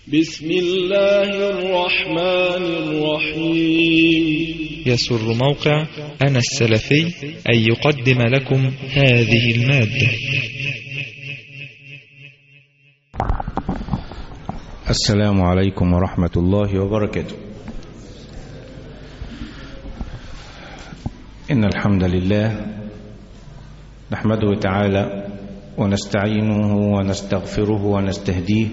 بسم الله الرحمن الرحيم يسر موقع أنا السلفي أن يقدم لكم هذه المادة السلام عليكم ورحمة الله وبركاته إن الحمد لله نحمده تعالى ونستعينه ونستغفره ونستهديه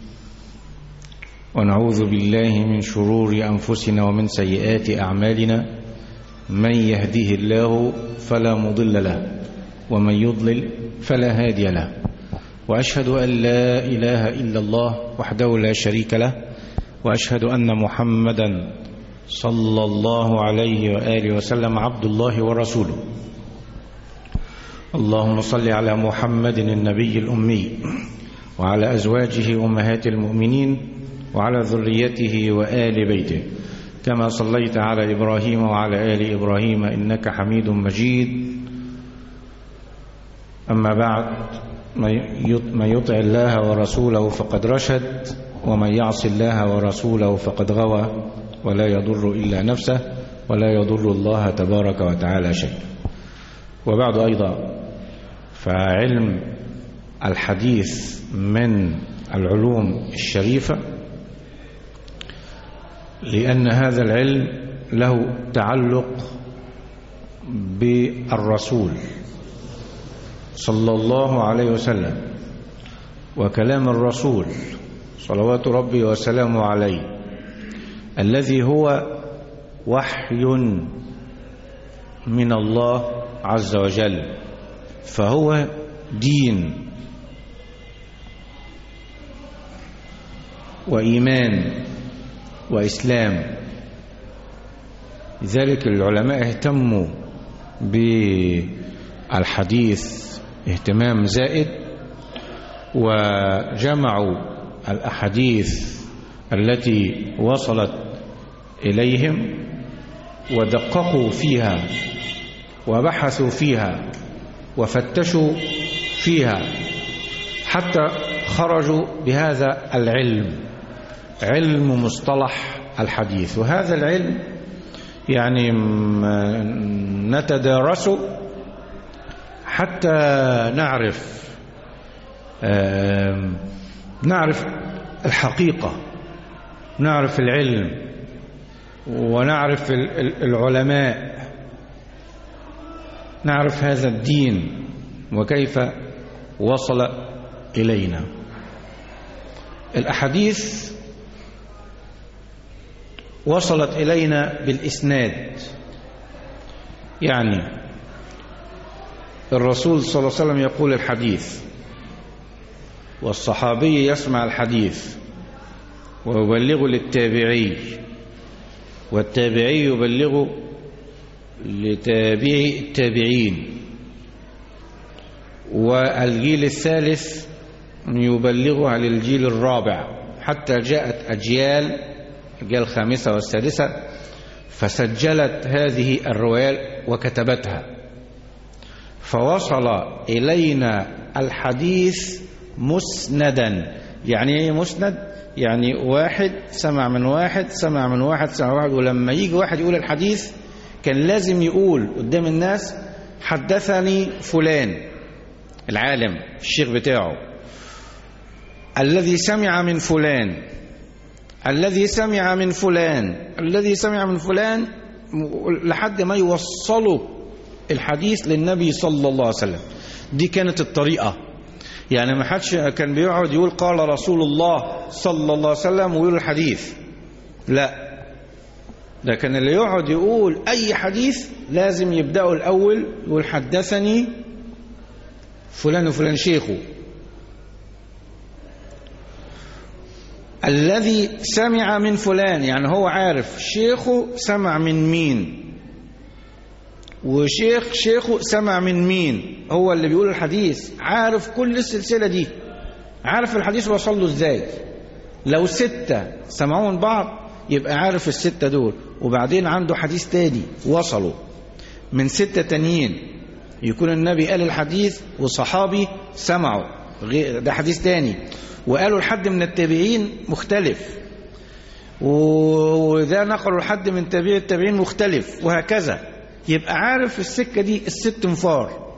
ونعوذ بالله من شرور أنفسنا ومن سيئات أعمالنا من يهديه الله فلا مضل له ومن يضلل فلا هادي له وأشهد أن لا إله إلا الله وحده لا شريك له وأشهد أن محمدا صلى الله عليه وآله وسلم عبد الله ورسوله اللهم صل على محمد النبي الأمي وعلى أزواجه أمهات المؤمنين وعلى ذريته وآل بيته كما صليت على إبراهيم وعلى آل إبراهيم إنك حميد مجيد أما بعد من يطع الله ورسوله فقد رشد ومن يعص الله ورسوله فقد غوى ولا يضر إلا نفسه ولا يضر الله تبارك وتعالى شيء وبعد أيضا فعلم الحديث من العلوم الشريفة لأن هذا العلم له تعلق بالرسول صلى الله عليه وسلم وكلام الرسول صلوات ربي وسلامه عليه الذي هو وحي من الله عز وجل فهو دين وإيمان وإسلام لذلك العلماء اهتموا بالحديث اهتمام زائد وجمعوا الأحاديث التي وصلت إليهم ودققوا فيها وبحثوا فيها وفتشوا فيها حتى خرجوا بهذا العلم علم مصطلح الحديث وهذا العلم يعني نتدارسه حتى نعرف نعرف الحقيقة نعرف العلم ونعرف العلماء نعرف هذا الدين وكيف وصل إلينا الأحاديث وصلت إلينا بالإسناد يعني الرسول صلى الله عليه وسلم يقول الحديث والصحابي يسمع الحديث ويبلغ للتابعي والتابعي يبلغ لتابعي التابعين والجيل الثالث يبلغها للجيل الرابع حتى جاءت أجيال الأجيال الخامسة والسادسة فسجلت هذه الروايات وكتبتها فوصل إلينا الحديث مسندا يعني ايه مسند يعني واحد سمع من واحد سمع من واحد سمع من واحد ولما يجي واحد يقول الحديث كان لازم يقول قدام الناس حدثني فلان العالم الشيخ بتاعه الذي سمع من فلان الذي سمع من فلان الذي سمع من فلان لحد ما يوصلوا الحديث للنبي صلى الله عليه وسلم دي كانت الطريقة يعني ما حدش كان بيقعد يقول قال رسول الله صلى الله عليه وسلم ويقول الحديث لا ده كان اللي يقعد يقول أي حديث لازم يبدأوا الأول يقول حدثني فلان وفلان شيخه الذي سمع من فلان يعني هو عارف شيخه سمع من مين وشيخ شيخه سمع من مين هو اللي بيقول الحديث عارف كل السلسلة دي عارف الحديث وصل له ازاي لو ستة سمعوا من بعض يبقى عارف الستة دول وبعدين عنده حديث تاني وصلوا من ستة تانيين يكون النبي قال الحديث وصحابي سمعوا غير ده حديث تاني وقالوا لحد من التابعين مختلف وده نقلوا لحد من تابعي التابعين مختلف وهكذا يبقى عارف السكة دي الست انفار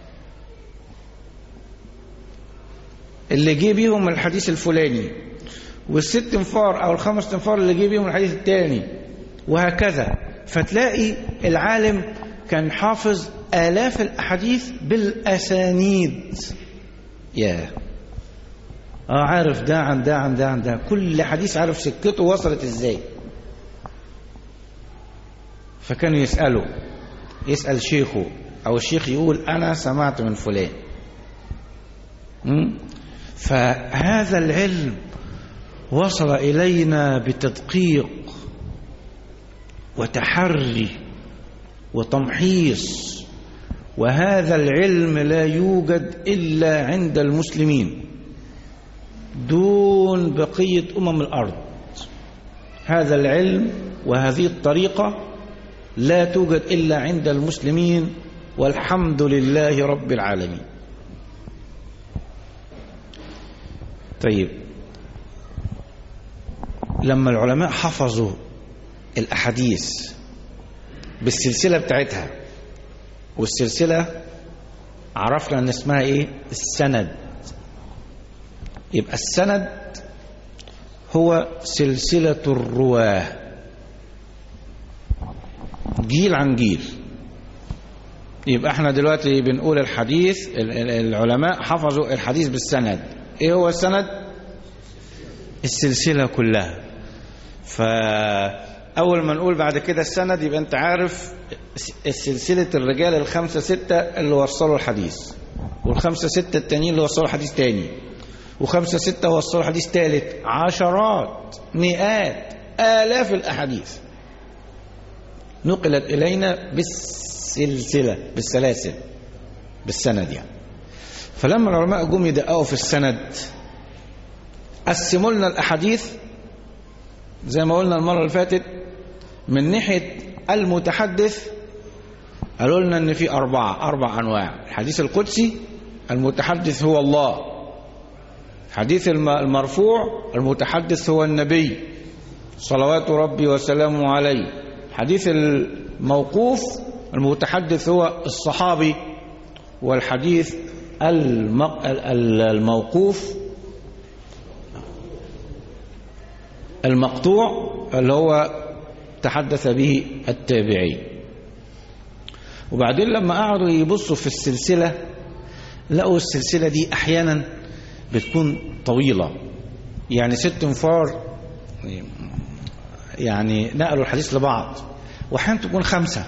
اللي جه بيهم الحديث الفلاني والست انفار او الخمس انفار اللي جه بيهم الحديث الثاني وهكذا فتلاقي العالم كان حافظ آلاف الأحاديث بالأسانيد يا اه عارف ده عن ده عن ده عن ده كل حديث عارف سكته وصلت ازاي فكانوا يسألوا يسأل شيخه أو الشيخ يقول أنا سمعت من فلان م? فهذا العلم وصل إلينا بتدقيق وتحري وتمحيص وهذا العلم لا يوجد إلا عند المسلمين دون بقية أمم الأرض هذا العلم وهذه الطريقة لا توجد إلا عند المسلمين والحمد لله رب العالمين طيب لما العلماء حفظوا الأحاديث بالسلسلة بتاعتها والسلسلة عرفنا أن اسمها إيه السند يبقى السند هو سلسلة الرواه جيل عن جيل يبقى احنا دلوقتي بنقول الحديث العلماء حفظوا الحديث بالسند ايه هو السند السلسلة كلها فأول ما نقول بعد كده السند يبقى انت عارف السلسلة الرجال الخمسة ستة اللي وصلوا الحديث والخمسة ستة التانيين اللي وصلوا الحديث تاني وخمسة ستة وصلوا حديث ثالث عشرات مئات آلاف الأحاديث نقلت إلينا بالسلسلة بالسلاسل بالسند يعني فلما العلماء جم يدققوا في السند قسموا لنا الأحاديث زي ما قلنا المرة اللي فاتت من ناحية المتحدث قالوا لنا ان في أربعة أربع أنواع الحديث القدسي المتحدث هو الله حديث المرفوع المتحدث هو النبي صلوات ربي وسلامه عليه حديث الموقوف المتحدث هو الصحابي والحديث الموقوف المقطوع اللي هو تحدث به التابعي وبعدين لما قعدوا يبصوا في السلسلة لقوا السلسلة دي أحيانا بتكون طويلة يعني ست انفار يعني نقلوا الحديث لبعض واحيانا تكون خمسة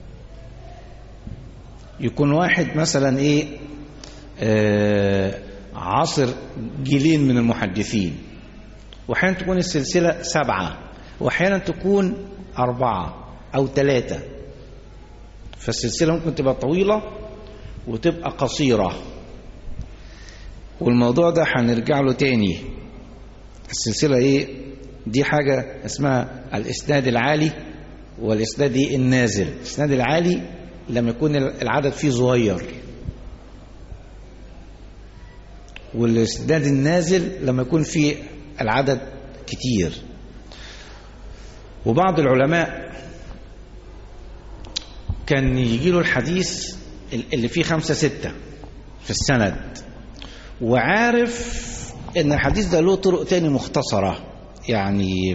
يكون واحد مثلا ايه آه عصر جيلين من المحدثين واحيانا تكون السلسلة سبعة واحيانا تكون أربعة أو ثلاثة فالسلسلة ممكن تبقى طويلة وتبقى قصيرة والموضوع ده هنرجع له تاني السلسلة ايه دي حاجة اسمها الاسناد العالي والاسناد ايه النازل الاسناد العالي لما يكون العدد فيه صغير والاسناد النازل لما يكون فيه العدد كتير وبعض العلماء كان يجي له الحديث اللي فيه خمسة ستة في السند وعارف ان الحديث ده له طرق تاني مختصرة يعني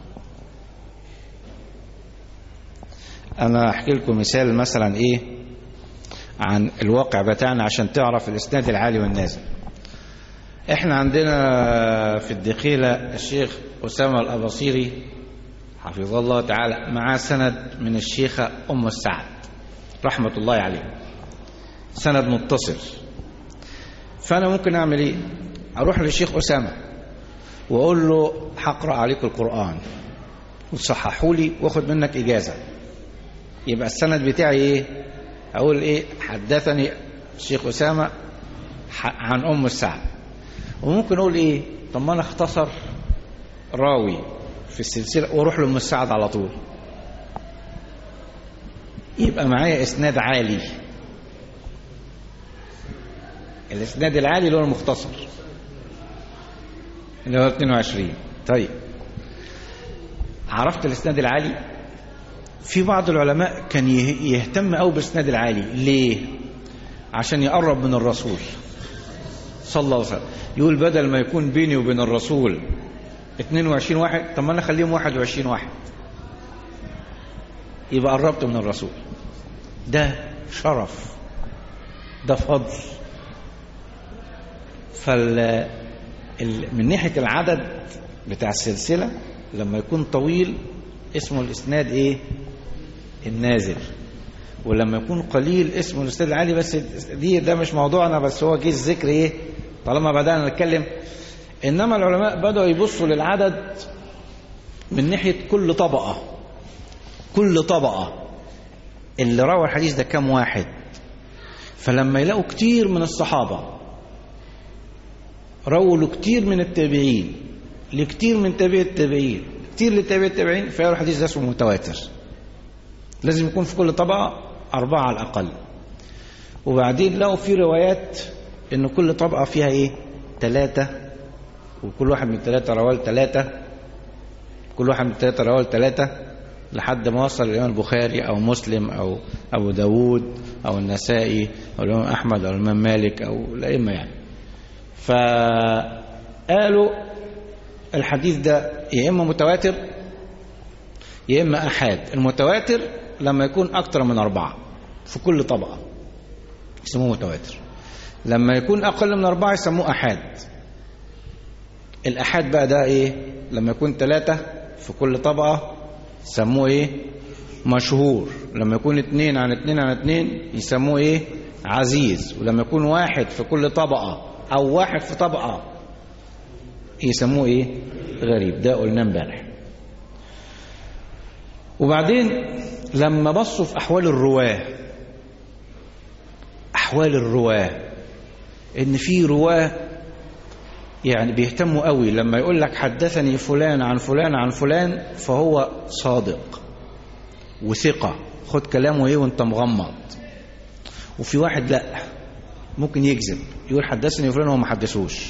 انا احكي لكم مثال مثلا ايه عن الواقع بتاعنا عشان تعرف الاسناد العالي والنازل احنا عندنا في الدخيلة الشيخ أسامة الأباصيري حفظه الله تعالى معاه سند من الشيخة أم السعد رحمة الله عليه سند متصل فأنا ممكن أعمل إيه أروح للشيخ أسامة وأقول له هقرأ عليك القرآن وتصححوا لي واخد منك إجازة يبقى السند بتاعي إيه أقول إيه حدثني الشيخ أسامة عن أم السعد وممكن أقول إيه طب ما أنا اختصر راوي في السلسلة واروح لأم السعد على طول يبقى معايا إسناد عالي الاسناد العالي اللي هو المختصر اللي هو 22 طيب عرفت الاسناد العالي في بعض العلماء كان يه- يهتم قوي بالاسناد العالي ليه عشان يقرب من الرسول صلى الله عليه وسلم يقول بدل ما يكون بيني وبين الرسول 22 واحد طب ما انا اخليهم 21 واحد يبقى قربت من الرسول ده شرف ده فضل فال ال- من ناحيه العدد بتاع السلسله لما يكون طويل اسمه الاسناد ايه النازل ولما يكون قليل اسمه الاسناد العالي بس دي ده مش موضوعنا بس هو جه الذكر ايه طالما بدانا نتكلم انما العلماء بداوا يبصوا للعدد من ناحيه كل طبقه كل طبقه اللي روى الحديث ده كام واحد فلما يلاقوا كتير من الصحابه رووا له كتير من التابعين لكتير من تابع التابعين كتير لتابع التابعين فيقولوا الحديث ده اسمه متواتر لازم يكون في كل طبقة أربعة على الأقل وبعدين لقوا في روايات إن كل طبقة فيها إيه ثلاثة وكل واحد من الثلاثة رواه ثلاثة كل واحد من الثلاثة رواه ثلاثة لحد ما وصل الإمام البخاري أو مسلم أو أبو داود أو النسائي أو الإمام أحمد أو الإمام مالك أو الأئمة يعني فقالوا الحديث ده يا إما متواتر يا إما أحاد المتواتر لما يكون أكتر من أربعة في كل طبقة يسموه متواتر لما يكون أقل من أربعة يسموه أحاد الأحاد بقى ده إيه لما يكون ثلاثة في كل طبقة يسموه إيه مشهور لما يكون اتنين عن اتنين عن اتنين يسموه إيه عزيز ولما يكون واحد في كل طبقة أو واحد في طبقة يسموه إيه غريب ده قلنا امبارح وبعدين لما بصوا في أحوال الرواة أحوال الرواة إن في رواة يعني بيهتموا قوي لما يقول لك حدثني فلان عن فلان عن فلان فهو صادق وثقة خد كلامه ايه وانت مغمض وفي واحد لا ممكن يكذب يقول حدثني فلان وهو ما حدثوش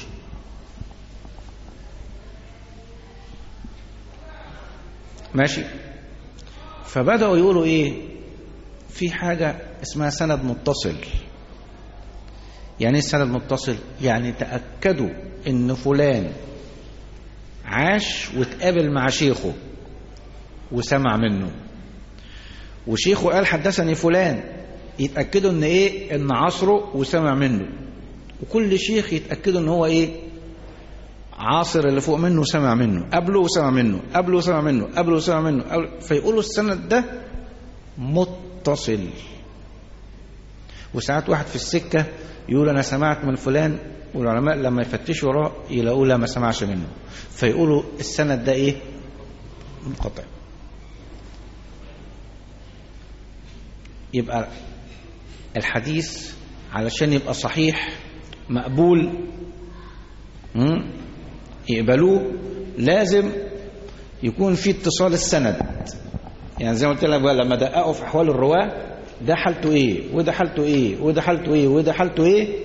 ماشي فبدأوا يقولوا ايه في حاجة اسمها سند متصل يعني ايه سند متصل يعني تأكدوا ان فلان عاش واتقابل مع شيخه وسمع منه وشيخه قال حدثني فلان يتأكدوا ان ايه ان عصره وسمع منه وكل شيخ يتأكدوا ان هو ايه عاصر اللي فوق منه وسمع منه قبله وسمع منه قبله وسمع منه قبله وسمع منه قبله فيقولوا السند ده متصل وساعات واحد في السكة يقول أنا سمعت من فلان والعلماء لما يفتشوا وراه يلاقوا لا ما سمعش منه فيقولوا السند ده ايه منقطع يبقى الحديث علشان يبقى صحيح مقبول مم؟ يقبلوه لازم يكون في اتصال السند يعني زي ما قلت لك بقى لما دققوا في احوال الرواه ده حالته ايه وده حالته ايه وده حالته ايه وده حالته ايه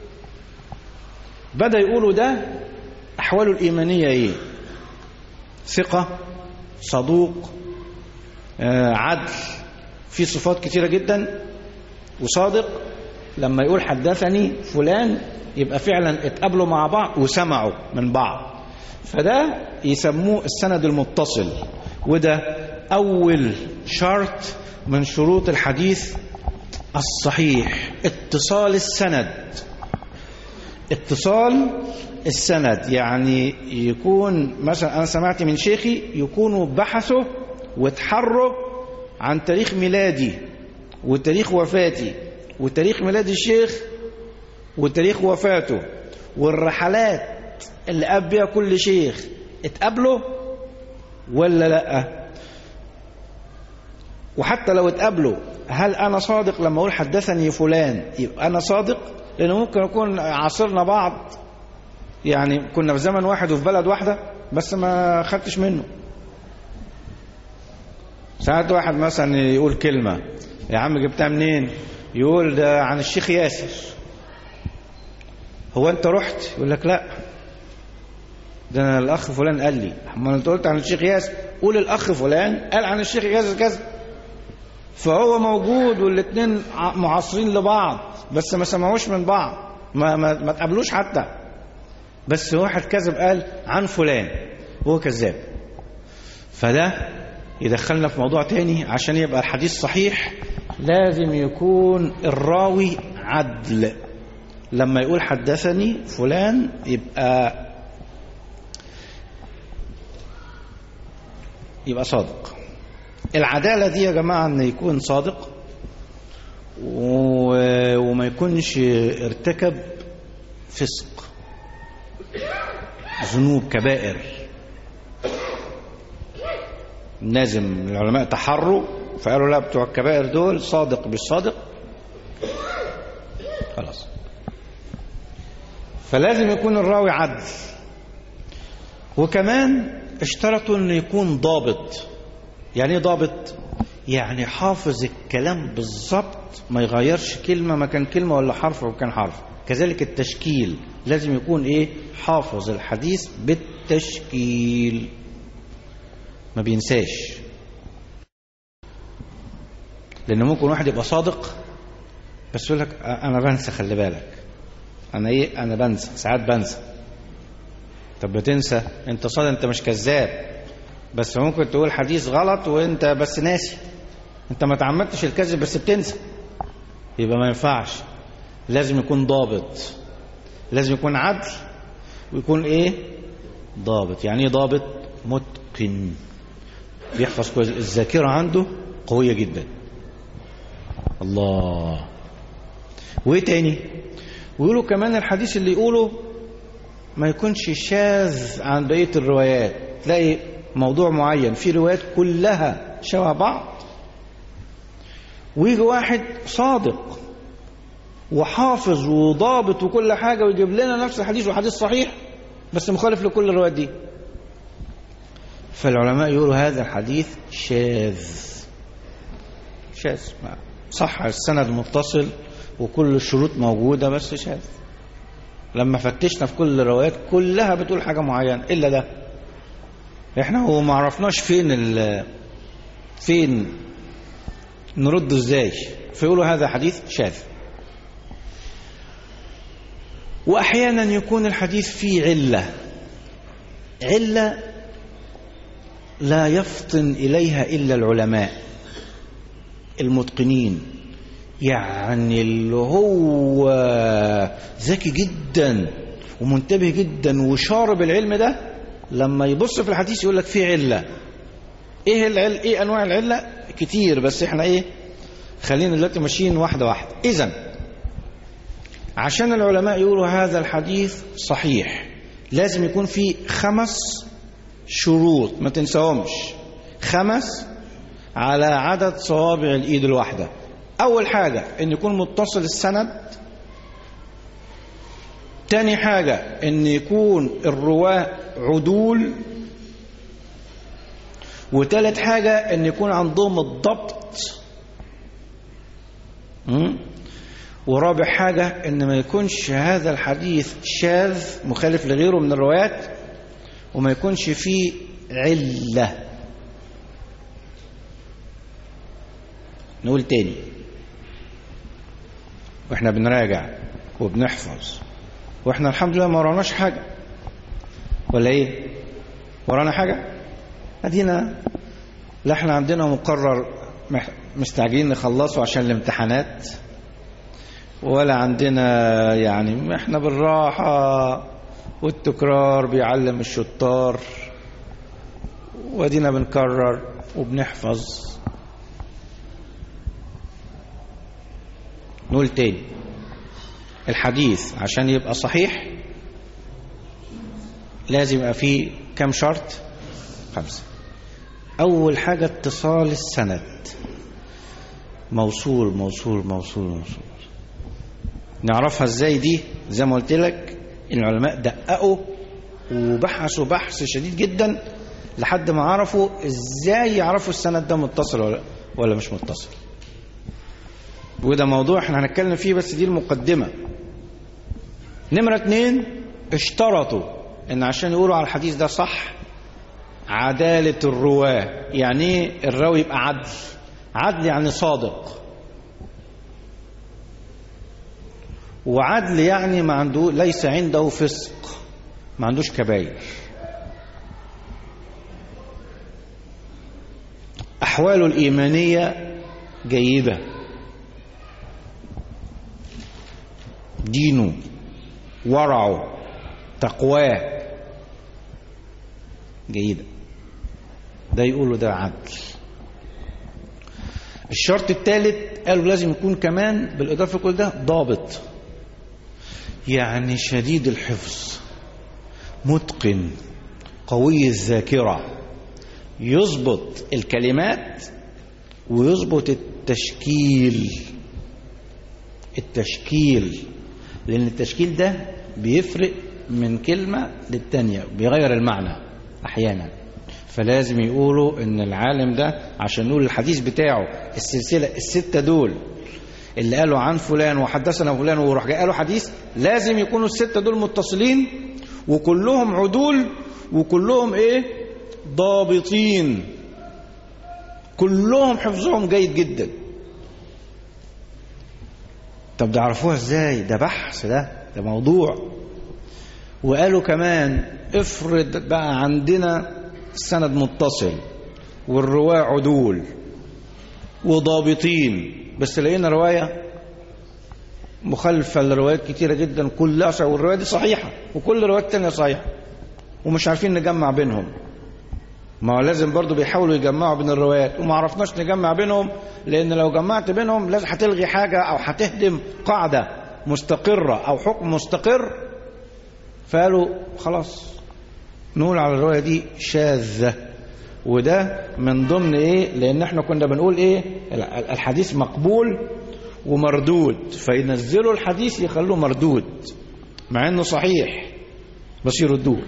بدا يقولوا ده احواله الايمانيه ايه ثقه صدوق آه عدل في صفات كتيره جدا وصادق لما يقول حدثني فلان يبقى فعلا اتقابلوا مع بعض وسمعوا من بعض فده يسموه السند المتصل وده أول شرط من شروط الحديث الصحيح اتصال السند اتصال السند يعني يكون مثلا أنا سمعت من شيخي يكونوا بحثوا وتحروا عن تاريخ ميلادي وتاريخ وفاتي وتاريخ ميلاد الشيخ وتاريخ وفاته والرحلات اللي قاب بيها كل شيخ اتقابلوا ولا لا وحتى لو اتقابلوا هل انا صادق لما اقول حدثني فلان يبقى انا صادق لانه ممكن اكون عاصرنا بعض يعني كنا في زمن واحد وفي بلد واحده بس ما خدتش منه ساعات واحد مثلا يقول كلمه يا عم جبتها منين يقول ده عن الشيخ ياسر هو انت رحت يقول لك لا ده انا الاخ فلان قال لي اما انت قلت عن الشيخ ياسر قول الاخ فلان قال عن الشيخ ياسر كذا فهو موجود والاثنين معاصرين لبعض بس ما سمعوش من بعض ما ما, ما تقابلوش حتى بس واحد كذب قال عن فلان هو كذاب فده يدخلنا في موضوع تاني عشان يبقى الحديث صحيح لازم يكون الراوي عدل لما يقول حدثني فلان يبقى يبقى صادق العدالة دي يا جماعة ان يكون صادق وما يكونش ارتكب فسق ذنوب كبائر لازم العلماء تحروا فقالوا لا بتوع الكبائر دول صادق مش صادق خلاص فلازم يكون الراوي عدل وكمان اشترطوا انه يكون ضابط يعني ايه ضابط يعني حافظ الكلام بالظبط ما يغيرش كلمه مكان كلمه ولا حرف مكان حرف كذلك التشكيل لازم يكون ايه حافظ الحديث بالتشكيل ما بينساش لان ممكن واحد يبقى صادق بس يقول لك انا بنسى خلي بالك انا ايه انا بنسى ساعات بنسى طب بتنسى انت صادق انت مش كذاب بس ممكن تقول حديث غلط وانت بس ناسي انت ما تعمدتش الكذب بس بتنسى يبقى ما ينفعش لازم يكون ضابط لازم يكون عدل ويكون ايه ضابط يعني ايه ضابط متقن بيحفظ كويس الذاكره عنده قويه جدا الله وايه تاني ويقولوا كمان الحديث اللي يقوله ما يكونش شاذ عن بقيه الروايات تلاقي موضوع معين في روايات كلها شبه بعض ويجي واحد صادق وحافظ وضابط وكل حاجة ويجيب لنا نفس الحديث وحديث صحيح بس مخالف لكل الروايات دي فالعلماء يقولوا هذا الحديث شاذ شاذ صح السند متصل وكل الشروط موجودة بس شاذ لما فتشنا في كل الروايات كلها بتقول حاجة معينة إلا ده احنا هو ما عرفناش فين ال فين نرد ازاي فيقولوا هذا حديث شاذ واحيانا يكون الحديث فيه عله عله لا يفطن اليها الا العلماء المتقنين يعني اللي هو ذكي جدا ومنتبه جدا وشارب العلم ده لما يبص في الحديث يقول لك في عله ايه العل ايه انواع العله كتير بس احنا ايه خلينا دلوقتي ماشيين واحده واحده اذا عشان العلماء يقولوا هذا الحديث صحيح لازم يكون في خمس شروط ما تنساهمش خمس على عدد صوابع الايد الواحده اول حاجه ان يكون متصل السند تاني حاجه ان يكون الرواه عدول وتالت حاجة ان يكون عندهم الضبط ورابع حاجة ان ما يكونش هذا الحديث شاذ مخالف لغيره من الروايات وما يكونش فيه علة نقول تاني واحنا بنراجع وبنحفظ واحنا الحمد لله ما وراناش حاجة ولا ايه ورانا حاجة ادينا لا احنا عندنا مقرر مستعجلين نخلصه عشان الامتحانات ولا عندنا يعني احنا بالراحة والتكرار بيعلم الشطار وادينا بنكرر وبنحفظ نقول تاني الحديث عشان يبقى صحيح لازم يبقى فيه كم شرط خمسة أول حاجة اتصال السند موصول موصول موصول موصول نعرفها ازاي دي زي ما قلت لك العلماء دققوا وبحثوا بحث شديد جدا لحد ما عرفوا ازاي يعرفوا السند ده متصل ولا, ولا مش متصل وده موضوع احنا هنتكلم فيه بس دي المقدمة نمرة اتنين اشترطوا ان عشان يقولوا على الحديث ده صح عدالة الرواة يعني ايه الراوي يبقى عدل عدل يعني صادق وعدل يعني ما عنده ليس عنده فسق ما عندوش كباير أحواله الإيمانية جيدة دينه ورعه تقواه جيدة ده يقولوا ده عدل الشرط الثالث قالوا لازم يكون كمان بالإضافة لكل ده ضابط يعني شديد الحفظ متقن قوي الذاكرة يظبط الكلمات ويظبط التشكيل التشكيل لأن التشكيل ده بيفرق من كلمة للتانية بيغير المعنى أحيانا فلازم يقولوا ان العالم ده عشان نقول الحديث بتاعه السلسلة الستة دول اللي قالوا عن فلان وحدثنا فلان وراح جاي قالوا حديث لازم يكونوا الستة دول متصلين وكلهم عدول وكلهم ايه ضابطين كلهم حفظهم جيد جدا طب ده عرفوها ازاي ده بحث ده ده موضوع وقالوا كمان افرض بقى عندنا السند متصل والرواة عدول وضابطين بس لقينا رواية مخالفة لروايات كتيرة جدا كلها صحيحة والرواية دي صحيحة وكل روايات تانية صحيحة ومش عارفين نجمع بينهم ما هو لازم برضو بيحاولوا يجمعوا بين الروايات وما عرفناش نجمع بينهم لأن لو جمعت بينهم لازم هتلغي حاجة أو هتهدم قاعدة مستقرة أو حكم مستقر فقالوا خلاص نقول على الرواية دي شاذة وده من ضمن ايه لان احنا كنا بنقول ايه الحديث مقبول ومردود فينزلوا الحديث يخلوه مردود مع انه صحيح بس يردوه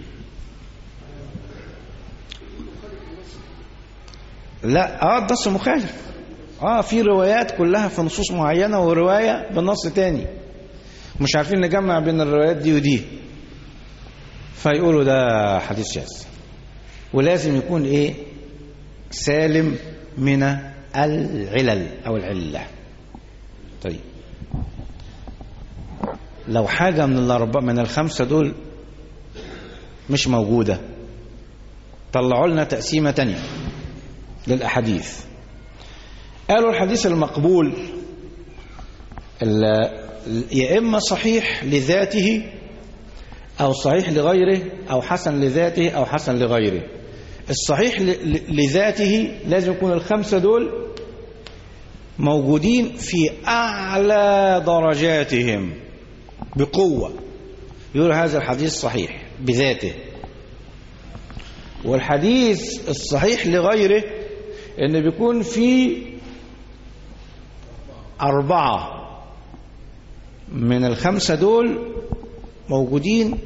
لا اه النص مخالف اه في روايات كلها في نصوص معينة ورواية بنص تاني مش عارفين نجمع بين الروايات دي ودي فيقولوا ده حديث شاذ ولازم يكون ايه سالم من العلل او العله طيب لو حاجه من الاربعه من الخمسه دول مش موجوده طلعوا لنا تقسيمه تانية للاحاديث قالوا الحديث المقبول يا اما صحيح لذاته أو صحيح لغيره أو حسن لذاته أو حسن لغيره الصحيح لذاته لازم يكون الخمسة دول موجودين في أعلى درجاتهم بقوة يقول هذا الحديث صحيح بذاته والحديث الصحيح لغيره ان بيكون في أربعة من الخمسة دول موجودين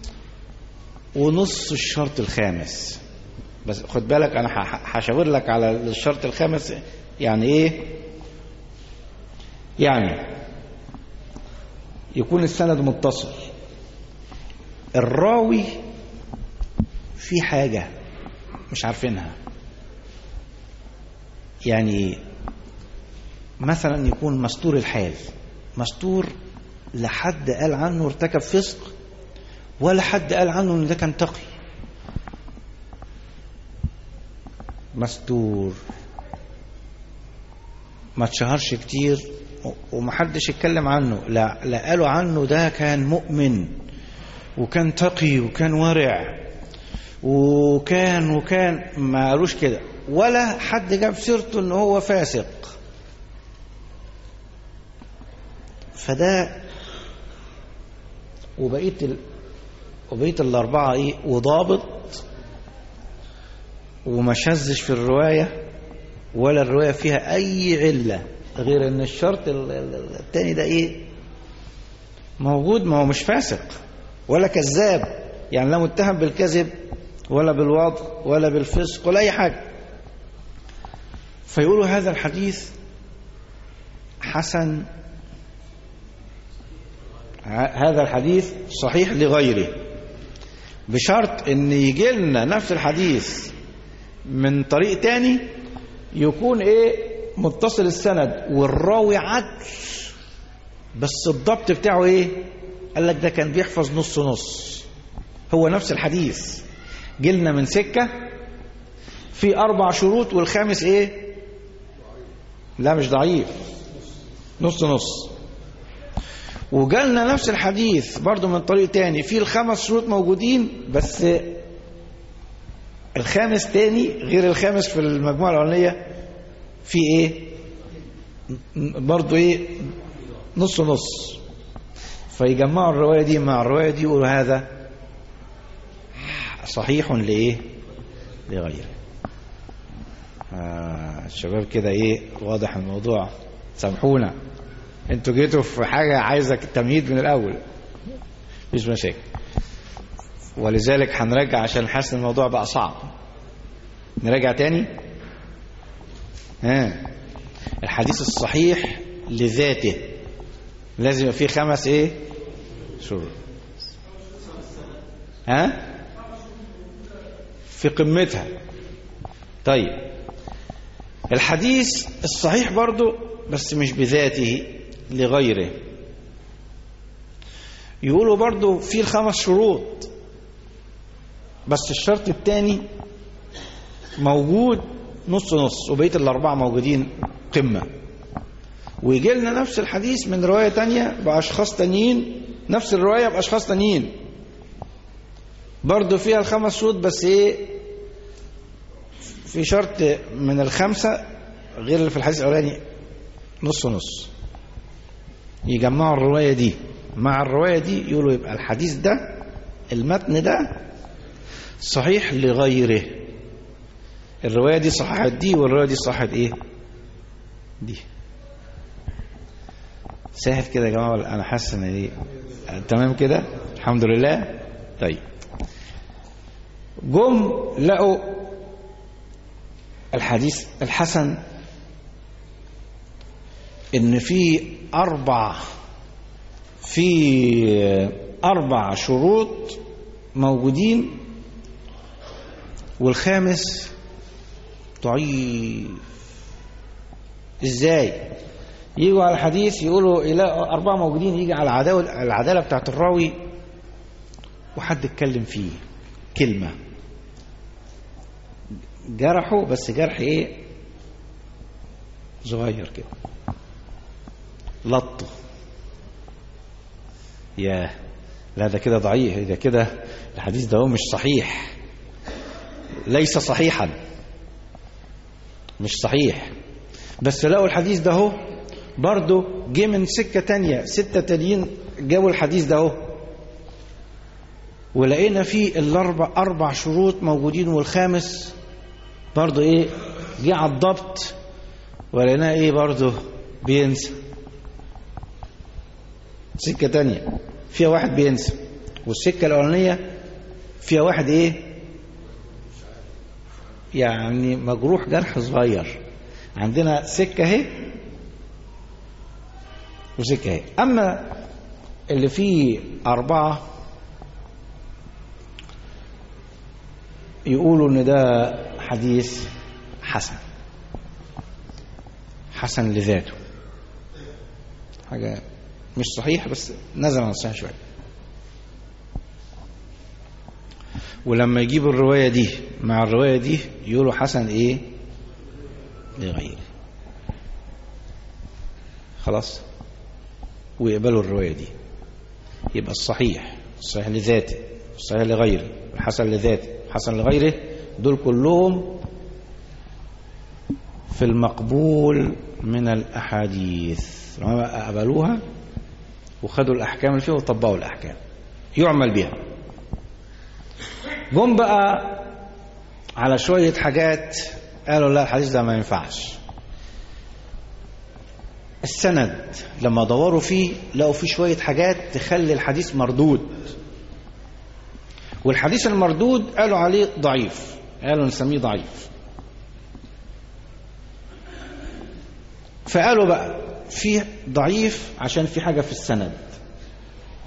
ونص الشرط الخامس بس خد بالك انا هشاور لك على الشرط الخامس يعني ايه يعني يكون السند متصل الراوي في حاجة مش عارفينها يعني مثلا يكون مستور الحال مستور لحد قال عنه ارتكب فسق ولا حد قال عنه ان ده كان تقي مستور ما اتشهرش كتير ومحدش اتكلم عنه لا, لا قالوا عنه ده كان مؤمن وكان تقي وكان ورع وكان وكان ما قالوش كده ولا حد جاب سيرته ان هو فاسق فده وبقيه ال... وبقيه الاربعه ايه وضابط وما شذش في الروايه ولا الروايه فيها اي عله غير ان الشرط الثاني ده ايه موجود ما هو مش فاسق ولا كذاب يعني لا متهم بالكذب ولا بالوضع ولا بالفسق ولا اي حاجه فيقولوا هذا الحديث حسن ه- هذا الحديث صحيح لغيره بشرط ان يجي لنا نفس الحديث من طريق تاني يكون ايه متصل السند والراوي عدل بس الضبط بتاعه ايه قال لك ده كان بيحفظ نص نص هو نفس الحديث جيلنا من سكة في أربع شروط والخامس إيه لا مش ضعيف نص نص وجالنا نفس الحديث برضو من طريق تاني في الخمس شروط موجودين بس الخامس تاني غير الخامس في المجموعة الأولانية في إيه برضو إيه نص نص فيجمعوا الرواية دي مع الرواية دي يقولوا هذا صحيح لإيه لغيره آه الشباب كده إيه واضح الموضوع سامحونا انتوا جيتوا في حاجة عايزة تمهيد من الأول مفيش مشاكل ولذلك هنرجع عشان حاسس ان الموضوع بقى صعب نراجع تاني ها الحديث الصحيح لذاته لازم يبقى فيه خمس ايه شروط ها في قمتها طيب الحديث الصحيح برضو بس مش بذاته لغيره يقولوا برضو في الخمس شروط بس الشرط الثاني موجود نص نص وبقيه الاربعه موجودين قمه ويجي لنا نفس الحديث من روايه تانية باشخاص تانيين نفس الروايه باشخاص تانيين برضو فيها الخمس شروط بس ايه في شرط من الخمسه غير اللي في الحديث الاولاني نص نص يجمعوا الروايه دي مع الروايه دي يقولوا يبقى الحديث ده المتن ده صحيح لغيره الرواية دي صححت دي والرواية دي صححت ايه دي سهل كده يا جماعة ولا انا حاسس ان ايه تمام كده الحمد لله طيب جم لقوا الحديث الحسن ان في اربع في اربع شروط موجودين والخامس ضعيف ازاي يجوا على الحديث يقولوا يلاقوا أربعة موجودين يجي على العدالة, العدالة بتاعت الراوي وحد اتكلم فيه كلمة جرحه بس جرح ايه صغير كده لطه ياه لا ده كده ضعيف ده كده الحديث ده هو مش صحيح ليس صحيحا مش صحيح بس لقوا الحديث ده هو برضه جه من سكة تانية ستة تانيين جابوا الحديث ده هو ولقينا فيه الاربع اربع شروط موجودين والخامس برضه ايه جه على الضبط ولقيناه ايه برضه بينسى سكة تانية فيها واحد بينسى والسكة الأولانية فيها واحد ايه يعني مجروح جرح صغير عندنا سكة اهي وسكة اهي أما اللي فيه أربعة يقولوا إن ده حديث حسن حسن لذاته حاجة مش صحيح بس نزل عن الصحيح شوية ولما يجيبوا الرواية دي مع الرواية دي يقولوا حسن ايه لغيره خلاص ويقبلوا الرواية دي يبقى الصحيح الصحيح لذاته الصحيح لغيره الحسن لذاته الحسن لغيره دول كلهم في المقبول من الأحاديث لما قبلوها وخدوا الأحكام اللي فيها وطبقوا الأحكام يعمل بها جم بقى على شوية حاجات قالوا لا الحديث ده ما ينفعش السند لما دوروا فيه لقوا فيه شوية حاجات تخلي الحديث مردود والحديث المردود قالوا عليه ضعيف قالوا نسميه ضعيف فقالوا بقى في ضعيف عشان في حاجة في السند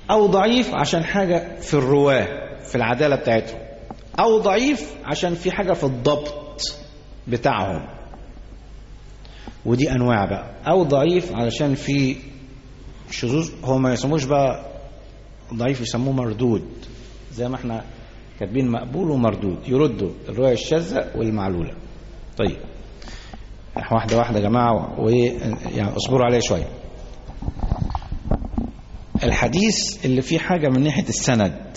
أو ضعيف عشان حاجة في الرواة في العدالة بتاعتهم أو ضعيف عشان في حاجة في الضبط بتاعهم ودي أنواع بقى أو ضعيف علشان في شذوذ هو ما يسموش بقى ضعيف يسموه مردود زي ما احنا كاتبين مقبول ومردود يردوا الرواية الشاذة والمعلولة طيب واحدة واحدة يا جماعة ويعني اصبروا عليا شوية الحديث اللي فيه حاجة من ناحية السند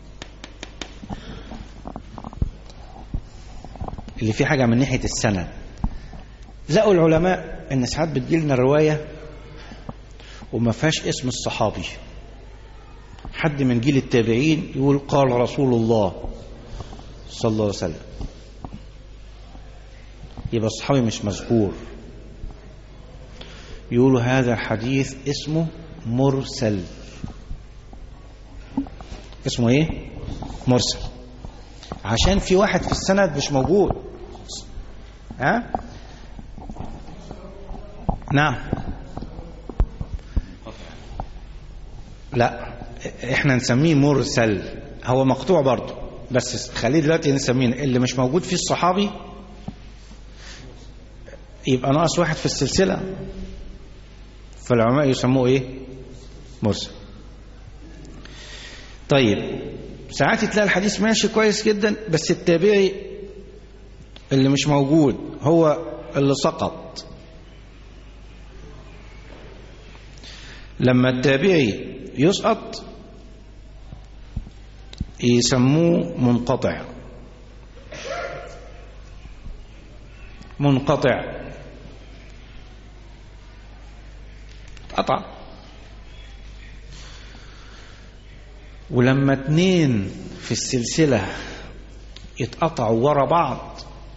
اللي فيه حاجة من ناحية السند لقوا العلماء ان ساعات بتجيلنا الرواية وما فيهاش اسم الصحابي حد من جيل التابعين يقول قال رسول الله صلى الله عليه وسلم يبقى الصحابي مش مذكور يقولوا هذا الحديث اسمه مرسل اسمه ايه مرسل عشان في واحد في السند مش موجود ها نعم لا احنا نسميه مرسل هو مقطوع برضه بس خليه دلوقتي نسميه اللي مش موجود فيه الصحابي يبقى ناقص واحد في السلسلة فالعلماء يسموه ايه مرسل طيب ساعات تلاقي الحديث ماشي كويس جدا بس التابعي اللي مش موجود هو اللي سقط لما التابعي يسقط يسموه منقطع منقطع قطع ولما اتنين في السلسلة يتقطعوا ورا بعض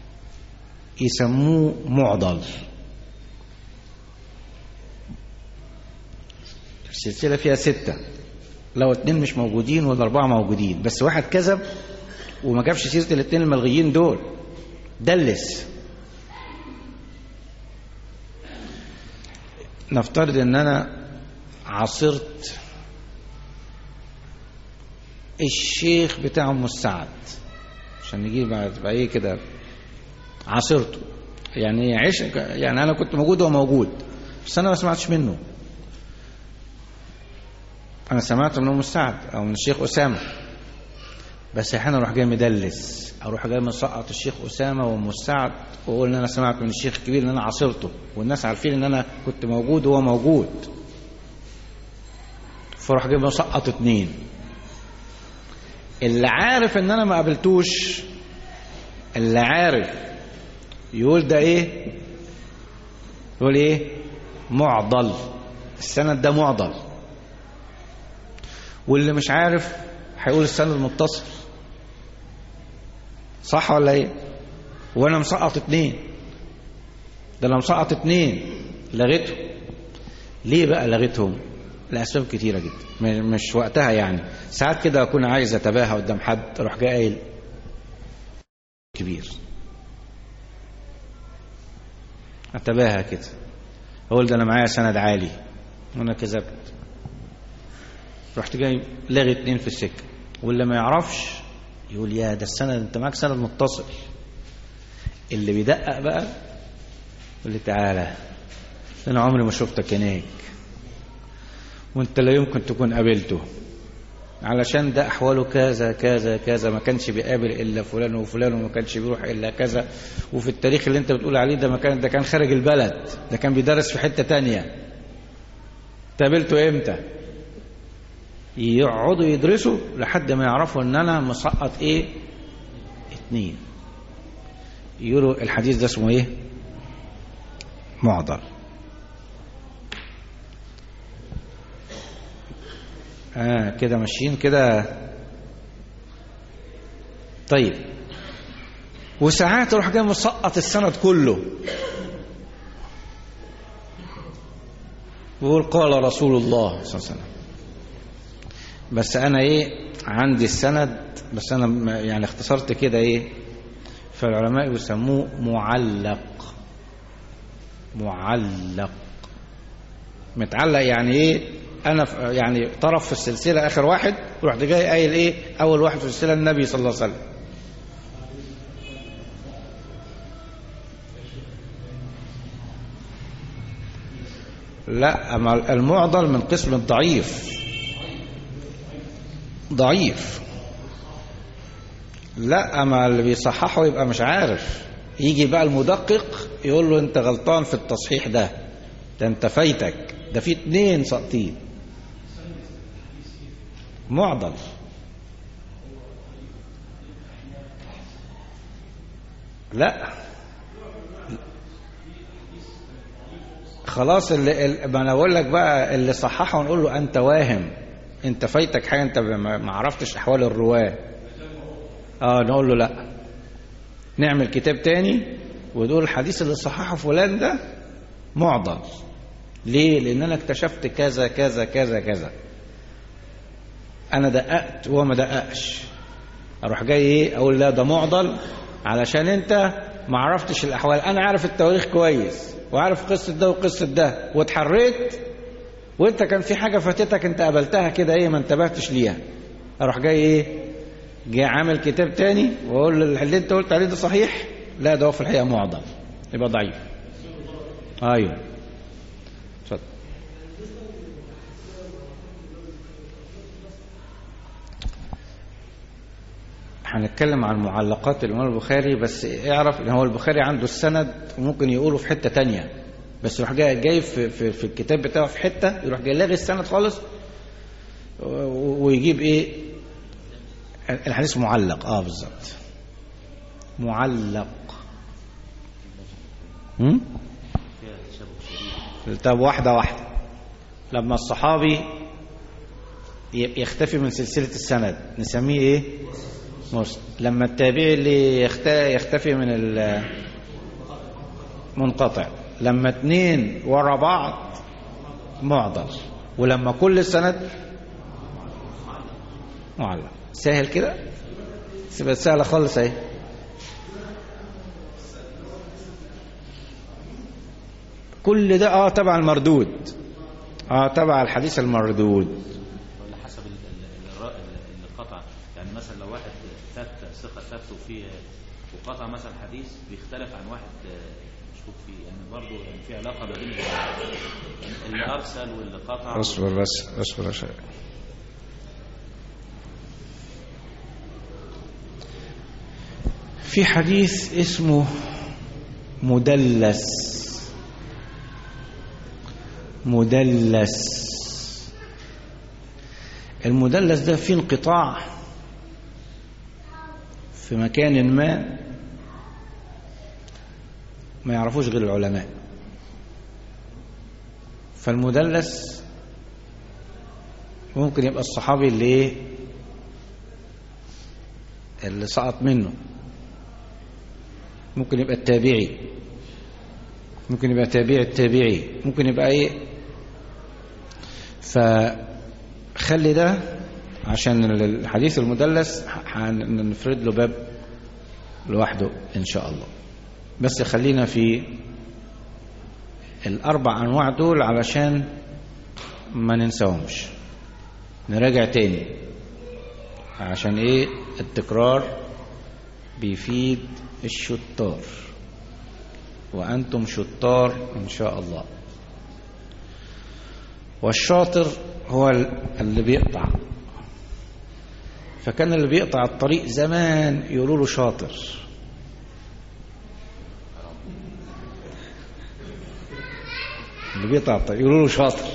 يسموه معضل السلسلة فيها ستة لو اتنين مش موجودين ولا أربعة موجودين بس واحد كذب وما جابش سيرة الاتنين الملغيين دول دلس نفترض ان انا عاصرت الشيخ بتاع ام السعد عشان نجيب تبقى ايه كده عاصرته يعني عيش يعني انا كنت موجود وهو موجود بس انا ما سمعتش منه انا سمعت من ام السعد او من الشيخ اسامه بس احيانا اروح جاي مدلس اروح جاي مسقط الشيخ اسامه وام السعد واقول ان انا سمعت من الشيخ الكبير ان انا عاصرته والناس عارفين ان انا كنت موجود وهو موجود فاروح جاي مسقط اتنين اللي عارف ان انا ما قابلتوش اللي عارف يقول ده ايه يقول ايه معضل السند ده معضل واللي مش عارف هيقول السند متصل صح ولا ايه وانا مسقط اتنين ده انا مسقط اتنين لغيتهم ليه بقى لغيتهم لاسباب كتيره جدا مش وقتها يعني ساعات كده اكون عايز اتباهى قدام حد اروح جاي قايل كبير اتباهى كده اقول ده انا معايا سند عالي وانا كذبت رحت جاي لاغي اتنين في السكه واللي ما يعرفش يقول يا ده السند انت معاك سند متصل اللي بيدقق بقى يقول لي تعالى انا عمري ما شفتك هناك وانت لا يمكن تكون قابلته علشان ده احواله كذا كذا كذا ما كانش بيقابل الا فلان وفلان وما كانش بيروح الا كذا وفي التاريخ اللي انت بتقول عليه ده ما كان ده كان خارج البلد ده كان بيدرس في حته تانية قابلته امتى يقعدوا يدرسوا لحد ما يعرفوا ان انا مسقط ايه اتنين يقولوا الحديث ده اسمه ايه معضل آه كده ماشيين كده طيب وساعات اروح جاي مسقط السند كله ويقول قال رسول الله صلى الله عليه وسلم بس انا ايه عندي السند بس انا يعني اختصرت كده ايه فالعلماء يسموه معلق معلق متعلق يعني ايه انا ف- يعني طرف في السلسله اخر واحد رحت جاي قايل ايه اول واحد في السلسله النبي صلى الله عليه وسلم لا أما المعضل من قسم الضعيف ضعيف لا أما اللي بيصححه يبقى مش عارف يجي بقى المدقق يقول له انت غلطان في التصحيح ده ده انت فايتك ده في اتنين ساقطين معضل لا خلاص اللي اللي- ما انا اقول لك بقى اللي صححه ونقول له انت واهم انت فايتك حاجه انت ما ما عرفتش احوال الرواه اه نقول له لا نعمل كتاب تاني ونقول الحديث اللي صححه فلان ده معضل ليه لان انا اكتشفت كذا كذا كذا كذا انا دققت وهو ما دققش اروح جاي ايه اقول لا ده معضل علشان انت ما عرفتش الاحوال انا عارف التواريخ كويس وعارف قصه ده وقصه ده واتحريت وانت كان في حاجه فاتتك انت قابلتها كده ايه ما انتبهتش ليها اروح جاي ايه جاي عامل كتاب تاني واقول له اللي انت قلت عليه ده صحيح لا ده هو في الحقيقه معضل يبقى ضعيف ايوه اتفضل هنتكلم عن معلقات الإمام البخاري بس اعرف ان هو البخاري عنده السند وممكن يقوله في حتة تانية بس يروح جاي, جاي في, في, في الكتاب بتاعه في حتة يروح جاي لاغي السند خالص و- ويجيب ايه الحديث معلق اه بالظبط معلق هم؟ طب واحدة واحدة لما الصحابي ي- يختفي من سلسلة السند نسميه ايه مرسل لما التابعي اللي يخت- يختفي من ال منقطع لما اتنين ورا بعض معضل ولما كل السند معلق سهل كده بس سهلة خالص اهي كل ده اه تبع المردود اه تبع الحديث المردود ولا حسب ال- ال- الر- ال- اللي قطع يعني مثلا لو واحد ثبت ثقة ثبت وفيه وقطع مثلا حديث بيختلف عن واحد آه، مشكوك فيه يعني برضه يعني في علاقة ما بين ال- اللي أرسل واللي قطع اصبر بس اصبر يا شيخ في حديث اسمه مدلس مدلس المدلس ده فيه انقطاع في مكان ما ما يعرفوش غير العلماء فالمدلس ممكن يبقى الصحابي اللي ايه اللي سقط منه ممكن يبقى التابعي ممكن يبقى تابع التابعي ممكن يبقى ايه فخلي ده عشان الحديث المدلس هنفرد له باب لوحده ان شاء الله بس خلينا في الاربع انواع دول علشان ما ننساهمش نراجع تاني عشان ايه التكرار بيفيد الشطار وانتم شطار ان شاء الله والشاطر هو اللي بيقطع فكان اللي بيقطع الطريق زمان يقولوا له شاطر اللي بيقطع الطريق يقولوا له شاطر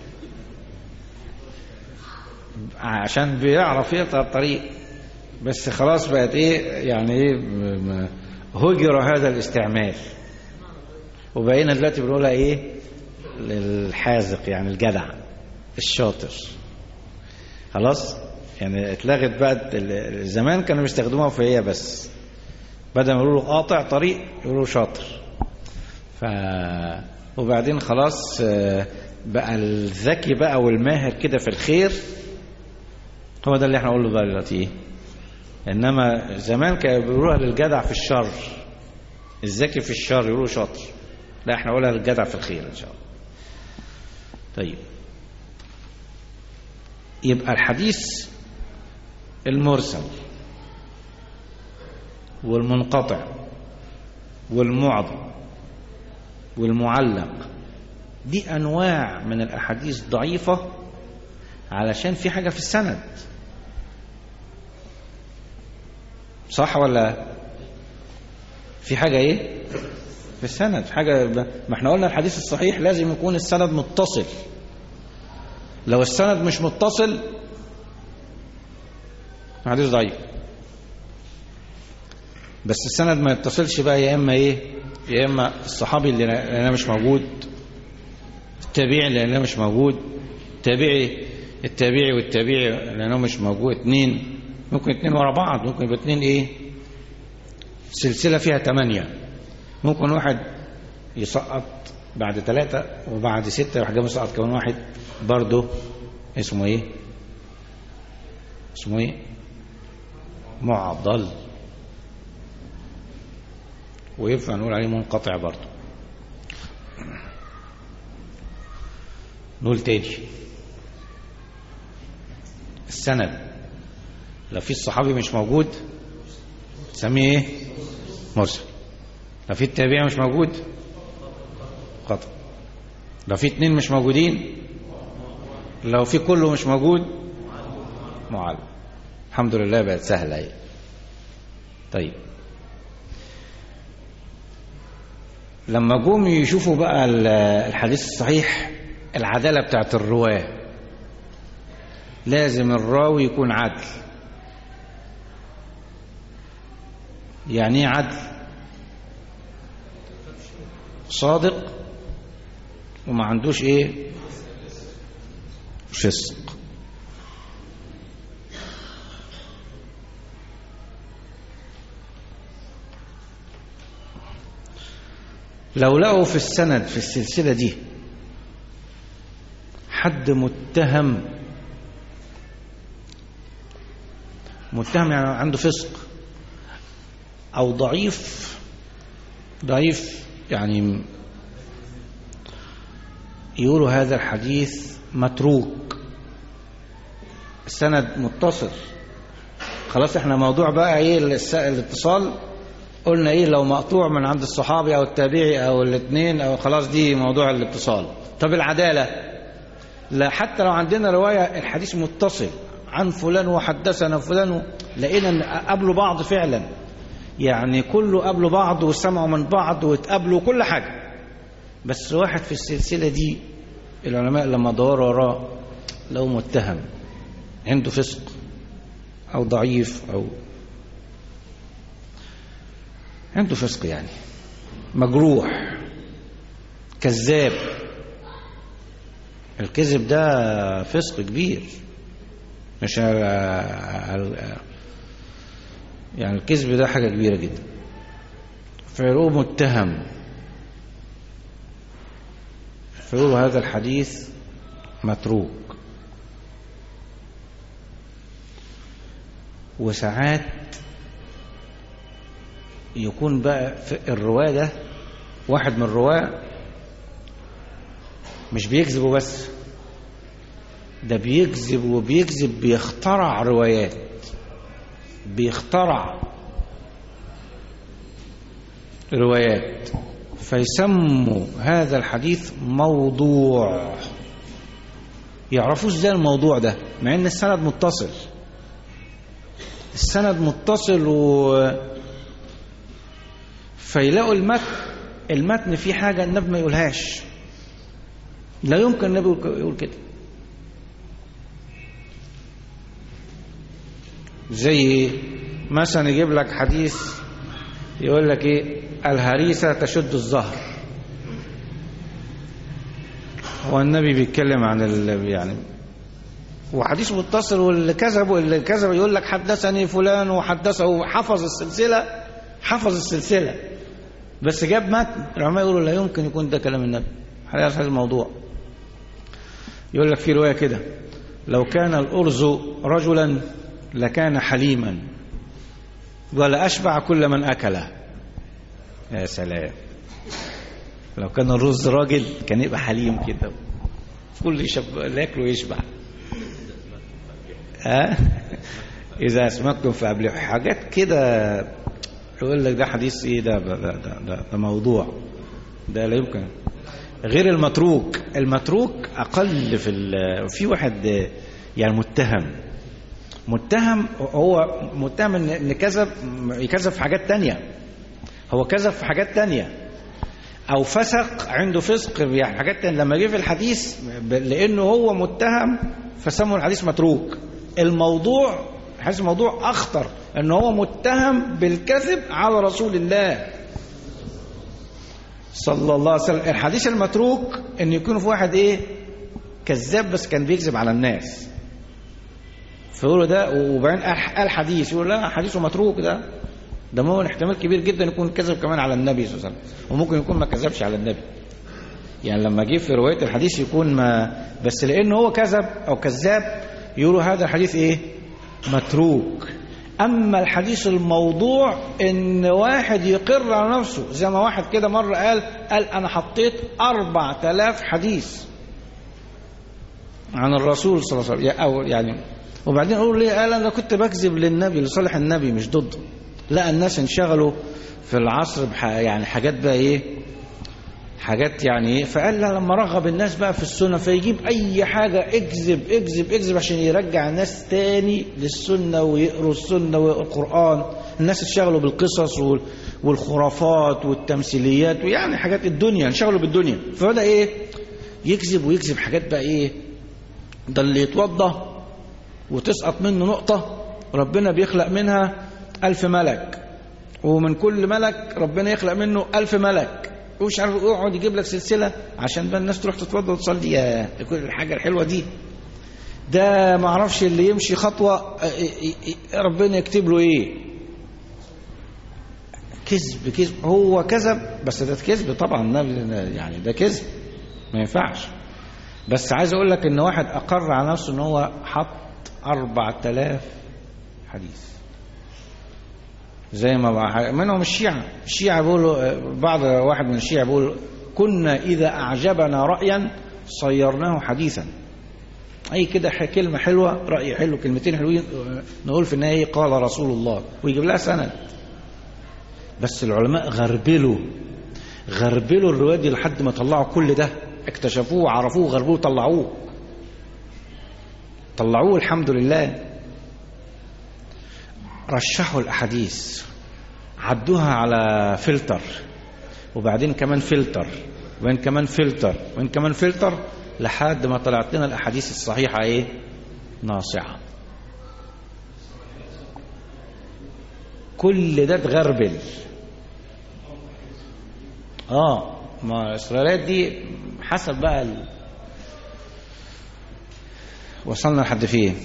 عشان بيعرف يقطع الطريق بس خلاص بقت ايه يعني ايه م- م- هجر هذا الاستعمال وبقينا دلوقتي بنقولها ايه للحاذق يعني الجدع الشاطر خلاص يعني اتلغت بقى ال- زمان كانوا بيستخدموها في هي بس بدل ما يقولوا قاطع طريق يقولوا شاطر ف وبعدين خلاص آه، بقى الذكي بقى والماهر كده في الخير هو ده اللي احنا نقوله بقى دلوقتي ايه انما زمان كانوا بيقولوها للجدع في الشر الذكي في الشر يقولوا شاطر لا احنا نقولها للجدع في الخير ان شاء الله طيب يبقى الحديث المرسل والمنقطع والمعضل والمعلق دي أنواع من الأحاديث ضعيفة علشان في حاجة في السند صح ولا في حاجة ايه في السند في حاجة ما احنا قلنا الحديث الصحيح لازم يكون السند متصل لو السند مش متصل حديث ضعيف بس السند ما يتصلش بقى يا اما ايه يا اما الصحابي اللي انا مش موجود التابعي اللي انا مش موجود التابعي التابعي والتابعي اللي انا مش موجود اتنين ممكن اتنين ورا بعض ممكن يبقى اتنين ايه سلسلة فيها تمانية ممكن واحد يسقط بعد ثلاثة وبعد ستة يروح جاي مسقط كمان واحد برضه اسمه ايه اسمه ايه معضل وينفع نقول عليه منقطع برضه نقول تاني السند لو في الصحابي مش موجود تسميه ايه مرسل لو في التابعي مش موجود قطع لو في اتنين مش موجودين لو في كله مش موجود معلم الحمد لله بقت سهلة اهي طيب لما جم يشوفوا بقى الحديث الصحيح العدالة بتاعت الرواة لازم الراوي يكون عدل يعني ايه عدل صادق وما عندوش ايه فسق لو لقوا في السند في السلسلة دي حد متهم متهم يعني عنده فسق أو ضعيف ضعيف يعني يقولوا هذا الحديث متروك السند متصل خلاص احنا موضوع بقى ايه الاتصال قلنا ايه لو مقطوع من عند الصحابي او التابعي او الاثنين او خلاص دي موضوع الاتصال طب العدالة لا حتى لو عندنا رواية الحديث متصل عن فلان وحدثنا فلان لقينا ان قابلوا بعض فعلا يعني كله قابلوا بعض وسمعوا من بعض واتقابلوا كل حاجة بس واحد في السلسلة دي العلماء لما دوروا وراه لو متهم عنده فسق أو ضعيف أو عنده فسق يعني مجروح كذاب الكذب ده فسق كبير مش يعني الكذب ده حاجة كبيرة جدا فيقولوا متهم فيقولوا هذا الحديث متروك وساعات يكون بقى في الرواة ده واحد من الرواة مش بيكذبوا بس ده بيكذب وبيكذب بيخترع روايات بيخترع روايات فيسموا هذا الحديث موضوع يعرفوا ازاي الموضوع ده مع ان السند متصل السند متصل و فيلاقوا المتن المتن فيه حاجة النبي ما يقولهاش لا يمكن النبي يقول كده زي مثلا يجيب لك حديث يقول لك ايه الهريسة تشد الظهر هو النبي بيتكلم عن ال يعني وحديث متصل واللي كذب اللي كذب يقول لك حدثني فلان وحدثه حفظ السلسلة حفظ السلسلة بس جاب متن العلماء يقولوا لا يمكن يكون ده كلام النبي هذا الموضوع يقول لك في رواية كده لو كان الأرز رجلا لكان حليما ولا أشبع كل من أكله يا سلام لو كان الرز راجل كان يبقى حليم كده كل يشب... اللي ياكله يشبع ها إذا أسمكتم فأبلغوا حاجات كده يقول لك ده حديث إيه ده ده, ده, ده, ده موضوع ده لا يمكن غير المتروك المتروك أقل في ال- في واحد يعني متهم متهم هو متهم إن إن كذب يكذب في حاجات تانية هو كذب في حاجات تانية او فسق عنده فسق يعني حاجات تانية لما جه في الحديث ب- لانه هو متهم فسموا الحديث متروك الموضوع حديث الموضوع اخطر ان هو متهم بالكذب على رسول الله صلى الله عليه وسلم الحديث المتروك ان يكون في واحد ايه كذاب بس كان بيكذب على الناس فيقولوا ده وبعدين قال قال حديث يقول لا حديثه متروك ده ده ممكن احتمال كبير جدا يكون كذب كمان على النبي صلى الله عليه وسلم وممكن يكون ما كذبش على النبي يعني لما جه في روايه الحديث يكون ما بس لانه هو كذب او كذاب يقولوا هذا الحديث ايه متروك اما الحديث الموضوع ان واحد يقر على نفسه زي ما واحد كده مره قال قال انا حطيت 4000 حديث عن الرسول صلى الله عليه وسلم او يعني وبعدين يقولوا ليه قال انا كنت بكذب للنبي لصالح النبي مش ضده لا الناس انشغلوا في العصر بح يعني حاجات بقى ايه حاجات يعني ايه فقال لا لما رغب الناس بقى في السنه فيجيب اي حاجه اكذب اكذب اكذب عشان يرجع الناس تاني للسنه ويقروا السنه ويقروا القران الناس اتشغلوا بالقصص وال- والخرافات والتمثيليات ويعني حاجات الدنيا انشغلوا بالدنيا فبدا ايه يكذب ويكذب حاجات بقى ايه ده اللي يتوضى وتسقط منه نقطة ربنا بيخلق منها ألف ملك ومن كل ملك ربنا يخلق منه ألف ملك ومش عارف يقعد يجيب لك سلسلة عشان بقى الناس تروح تتوضى وتصلي يا كل الحاجة الحلوة دي ده ما اعرفش اللي يمشي خطوة اه، اه، اه، ربنا يكتب له ايه كذب كذب هو كذب بس ده كذب طبعا النبي يعني ده كذب ما ينفعش بس عايز اقول لك ان واحد اقر على نفسه ان هو حط أربعة آلاف حديث زي ما بقى منهم الشيعة الشيعة بيقولوا بعض واحد من الشيعة بيقول كنا إذا أعجبنا رأيا صيرناه حديثا أي كده ح- كلمة حلوة رأي حلو كلمتين حلوين نقول في النهاية قال رسول الله ويجيب لها سند بس العلماء غربلوا غربلوا الرواية دي لحد ما طلعوا كل ده اكتشفوه وعرفوه غربوه طلعوه طلعوه الحمد لله رشحوا الأحاديث عدوها على فلتر وبعدين كمان فلتر وين كمان فلتر وين كمان فلتر لحد ما طلعت لنا الأحاديث الصحيحة إيه ناصعة كل ده اتغربل اه ما الإسرائيليات دي حسب بقى ال... وصلنا لحد فين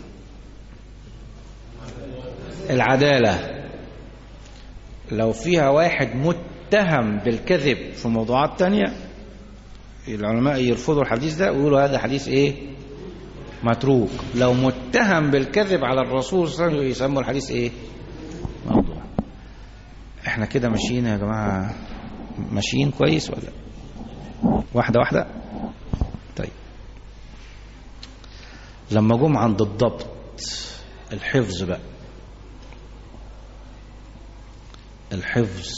العدالة لو فيها واحد متهم بالكذب في موضوعات تانية العلماء يرفضوا الحديث ده ويقولوا هذا حديث ايه متروك لو متهم بالكذب على الرسول صلى الله عليه وسلم يسموا الحديث ايه موضوع احنا كده ماشيين يا جماعة ماشيين كويس ولا واحدة واحدة طيب لما جم عند الضبط الحفظ بقى الحفظ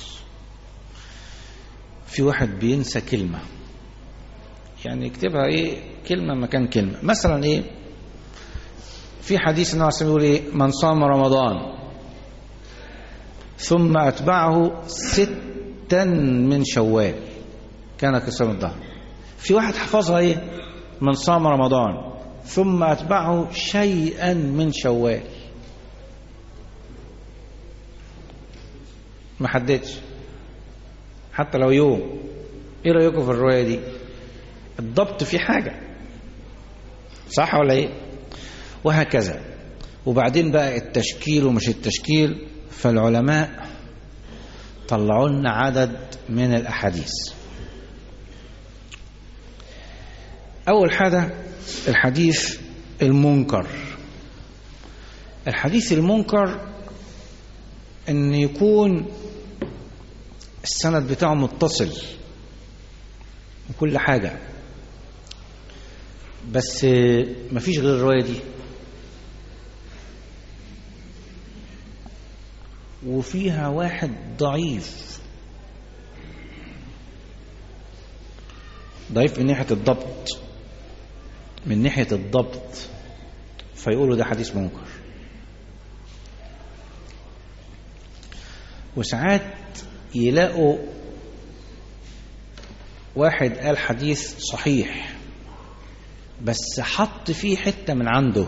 في واحد بينسى كلمة يعني يكتبها ايه كلمة مكان كلمة مثلا ايه في حديث النبي عليه يقول ايه من صام رمضان ثم أتبعه ستا من شوال كان كصيام الدهر في واحد حفظها ايه من صام رمضان ثم أتبعه شيئا من شوال ما حددش حتى لو يوم ايه رأيكم في الرواية دي الضبط في حاجة صح ولا ايه وهكذا وبعدين بقى التشكيل ومش التشكيل فالعلماء طلعوا لنا عدد من الأحاديث أول حاجة الحديث المنكر الحديث المنكر ان يكون السند بتاعه متصل وكل حاجة بس مفيش غير الرواية دي وفيها واحد ضعيف ضعيف من ناحية الضبط من ناحية الضبط فيقولوا ده حديث منكر وساعات يلاقوا واحد قال حديث صحيح بس حط فيه حتة من عنده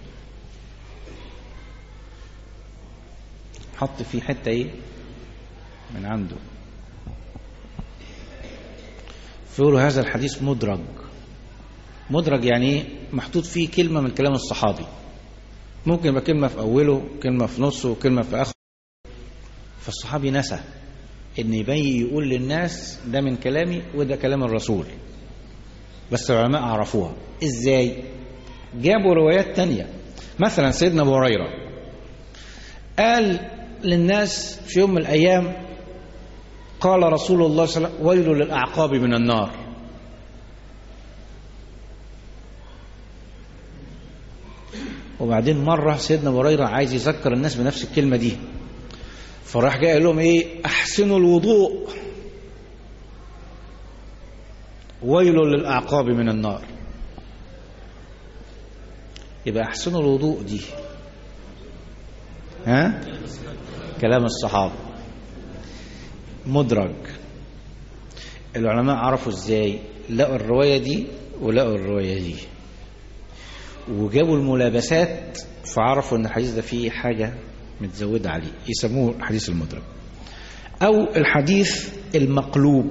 حط فيه حتة ايه من عنده فيقولوا هذا الحديث مدرج مدرج يعني ايه محطوط فيه كلمة من كلام الصحابي ممكن يبقى كلمة في أوله كلمة في نصه كلمة في آخره فالصحابي نسى ان يبين يقول للناس ده من كلامي وده كلام الرسول بس العلماء عرفوها ازاي جابوا روايات تانية مثلا سيدنا ابو هريره قال للناس في يوم من الايام قال رسول الله صلى الله عليه وسلم ويل للاعقاب من النار وبعدين مره سيدنا ابو هريره عايز يذكر الناس بنفس الكلمه دي فراح جاي قال لهم ايه احسنوا الوضوء ويل للاعقاب من النار يبقى احسنوا الوضوء دي ها كلام الصحابه مدرج العلماء عرفوا ازاي لقوا الروايه دي ولقوا الروايه دي وجابوا الملابسات فعرفوا ان الحديث ده فيه حاجه متزودة عليه يسموه الحديث المدرج أو الحديث المقلوب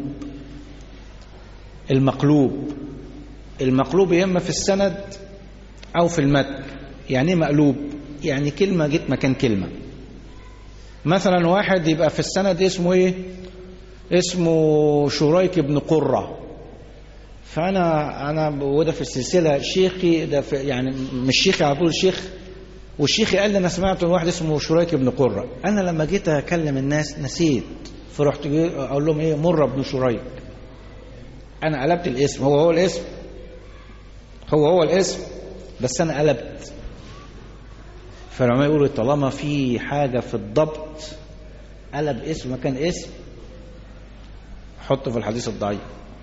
المقلوب المقلوب يا إما في السند أو في المتن يعني ايه مقلوب يعني كلمة جت مكان كلمة مثلا واحد يبقى في السند اسمه ايه اسمه شريك بن قرة فأنا أنا وده في السلسلة شيخي ده في يعني مش شيخي على طول شيخ والشيخ قال لي انا سمعت من واحد اسمه شريك بن قرة انا لما جيت اكلم الناس نسيت فرحت اقول لهم ايه مر بن شريك انا قلبت الاسم هو هو الاسم هو هو الاسم بس انا قلبت فالعلماء يقولوا طالما في حاجه في الضبط قلب اسم مكان اسم حطه في الحديث الضعيف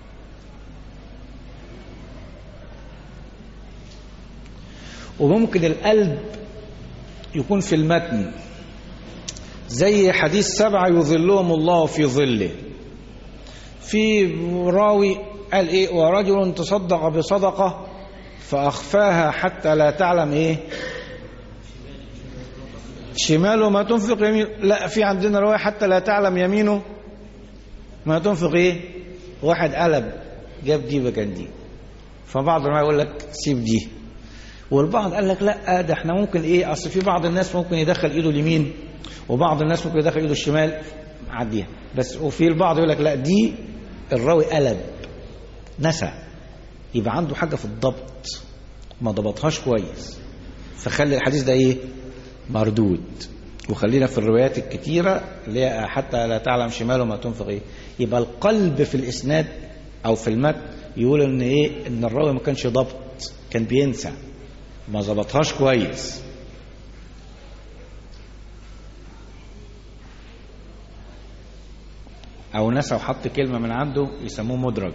وممكن القلب يكون في المتن زي حديث سبعة يظلهم الله في ظله في راوي قال ايه ورجل تصدق بصدقة فأخفاها حتى لا تعلم ايه شماله ما تنفق يمين لا في عندنا رواية حتى لا تعلم يمينه ما تنفق ايه واحد قلب جاب دي مكان دي فبعض العلماء يقول لك سيب دي والبعض قال لك لا ده احنا ممكن ايه اصل في بعض الناس ممكن يدخل ايده اليمين وبعض الناس ممكن يدخل ايده الشمال عديها بس وفي البعض يقول لك لا دي الراوي قلب نسى يبقى عنده حاجه في الضبط ما ضبطهاش كويس فخلي الحديث ده ايه مردود وخلينا في الروايات الكتيرة اللي هي حتى لا تعلم شماله ما تنفق ايه يبقى القلب في الاسناد او في المتن يقول ان ايه ان الراوي ما كانش ضبط كان بينسى ما ظبطهاش كويس او نسى وحط كلمه من عنده يسموه مدرج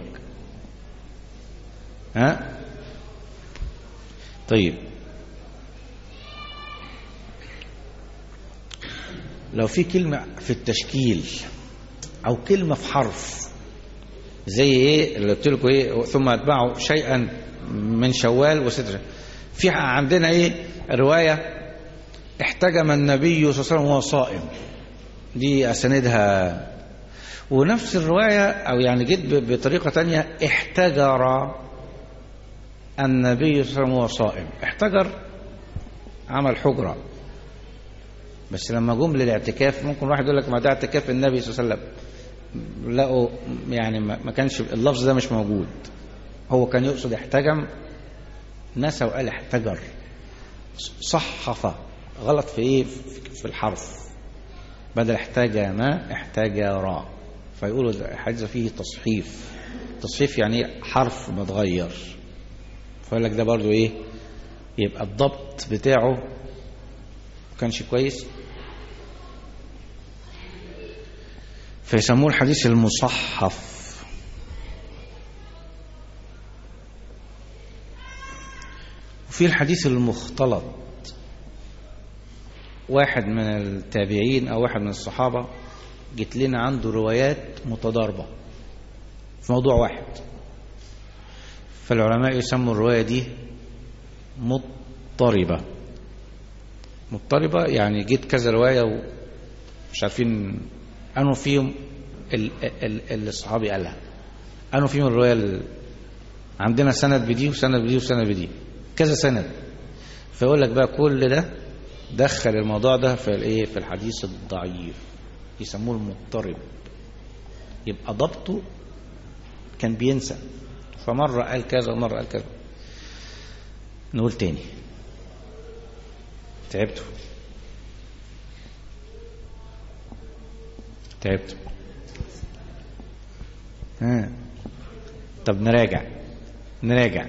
ها طيب لو في كلمه في التشكيل او كلمه في حرف زي ايه اللي قلت لكم ايه ثم اتبعوا شيئا من شوال وستر في عندنا ايه روايه احتجم النبي صلى الله عليه وسلم وهو صائم دي اساندها ونفس الروايه او يعني جيت بطريقه تانية احتجر النبي صلى الله عليه وسلم وهو صائم احتجر عمل حجره بس لما جم للاعتكاف ممكن واحد يقول لك ما ده اعتكاف النبي صلى الله عليه وسلم لقوا يعني ما كانش اللفظ ده مش موجود هو كان يقصد احتجم نسى وقال احتجر صحف غلط في ايه في الحرف بدل احتجم احتجر فيقولوا الحديث فيه تصحيف تصحيف يعني حرف متغير فيقول لك ده برضو ايه يبقى الضبط بتاعه كانش كويس فيسموه الحديث المصحف وفي الحديث المختلط واحد من التابعين أو واحد من الصحابة جت لنا عنده روايات متضاربة في موضوع واحد فالعلماء يسموا الرواية دي مضطربة مضطربة يعني جيت كذا رواية ومش عارفين أنه فيهم ال- ال- اللي الصحابي قالها أنه فيهم الرواية ال- عندنا سند بدي وسند بدي وسند بدي كذا سند فيقول لك بقى كل ده دخل الموضوع ده في الايه في الحديث الضعيف يسموه المضطرب يبقى ضبطه كان بينسى فمرة قال كذا ومرة قال كذا نقول تاني تعبتوا تعبتوا ها طب نراجع نراجع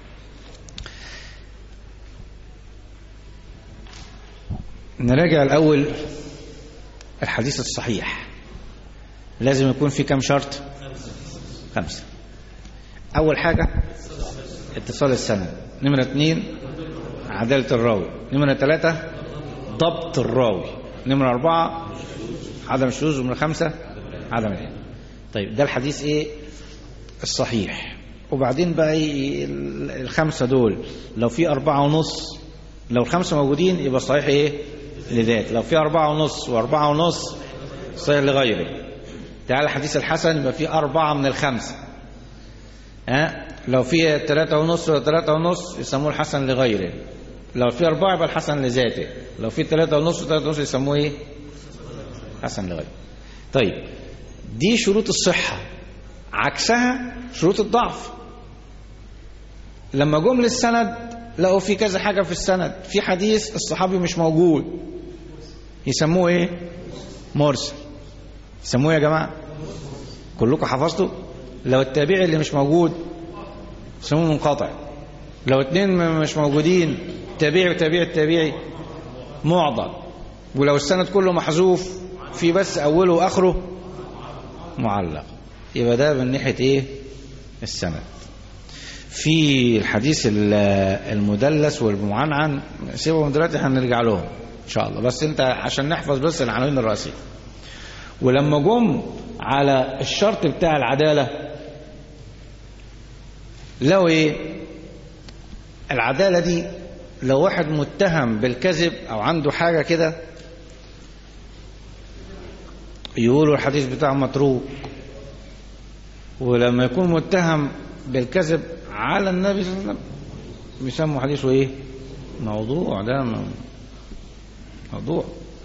نراجع الأول الحديث الصحيح لازم يكون في كم شرط خمسة أول حاجة اتصال السند نمرة اثنين عدالة الراوي نمرة ثلاثة ضبط الراوي نمرة أربعة عدم الشذوذ نمرة خمسة عدم العلم طيب ده الحديث ايه الصحيح وبعدين بقى إيه الخمسة دول لو في أربعة ونص لو الخمسة موجودين يبقى صحيح ايه لذات لو في أربعة ونص وأربعة ونص صحيح لغيره تعالى الحديث الحسن يبقى في أربعة من الخمسة ها لو في ثلاثة ونص ولا ثلاثة ونص يسموه الحسن لغيره لو في أربعة يبقى الحسن لذاته لو في ثلاثة ونص وثلاثة ونص يسموه ايه حسن لغيره طيب دي شروط الصحة عكسها شروط الضعف لما جم للسند لقوا في كذا حاجة في السند في حديث الصحابي مش موجود يسموه ايه مرسل يسموه يا جماعة كلكم حفظتوا لو التابعي اللي مش موجود يسموه منقطع لو اتنين مش موجودين تابعي وتابعي التابعي معضل ولو السند كله محذوف في بس اوله واخره معلق يبقى ده من ناحيه ايه السند في الحديث المدلس والمعنعن سيبهم دلوقتي هنرجع لهم ان شاء الله بس انت عشان نحفظ بس العناوين الرئيسيه ولما جم على الشرط بتاع العداله لو ايه العداله دي لو واحد متهم بالكذب او عنده حاجه كده يقولوا الحديث بتاعه متروك ولما يكون متهم بالكذب على النبي صلى الله عليه وسلم بيسموا حديثه ايه موضوع ده موضوع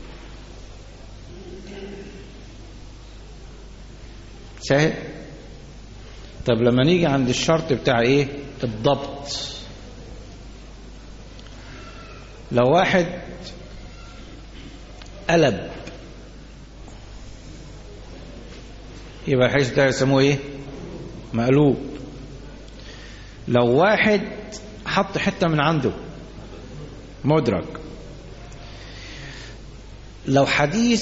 سهل طب لما نيجي عند الشرط بتاع ايه الضبط لو واحد قلب يبقى الحديث بتاعه يسموه ايه مقلوب لو واحد حط حتة من عنده مدرك لو حديث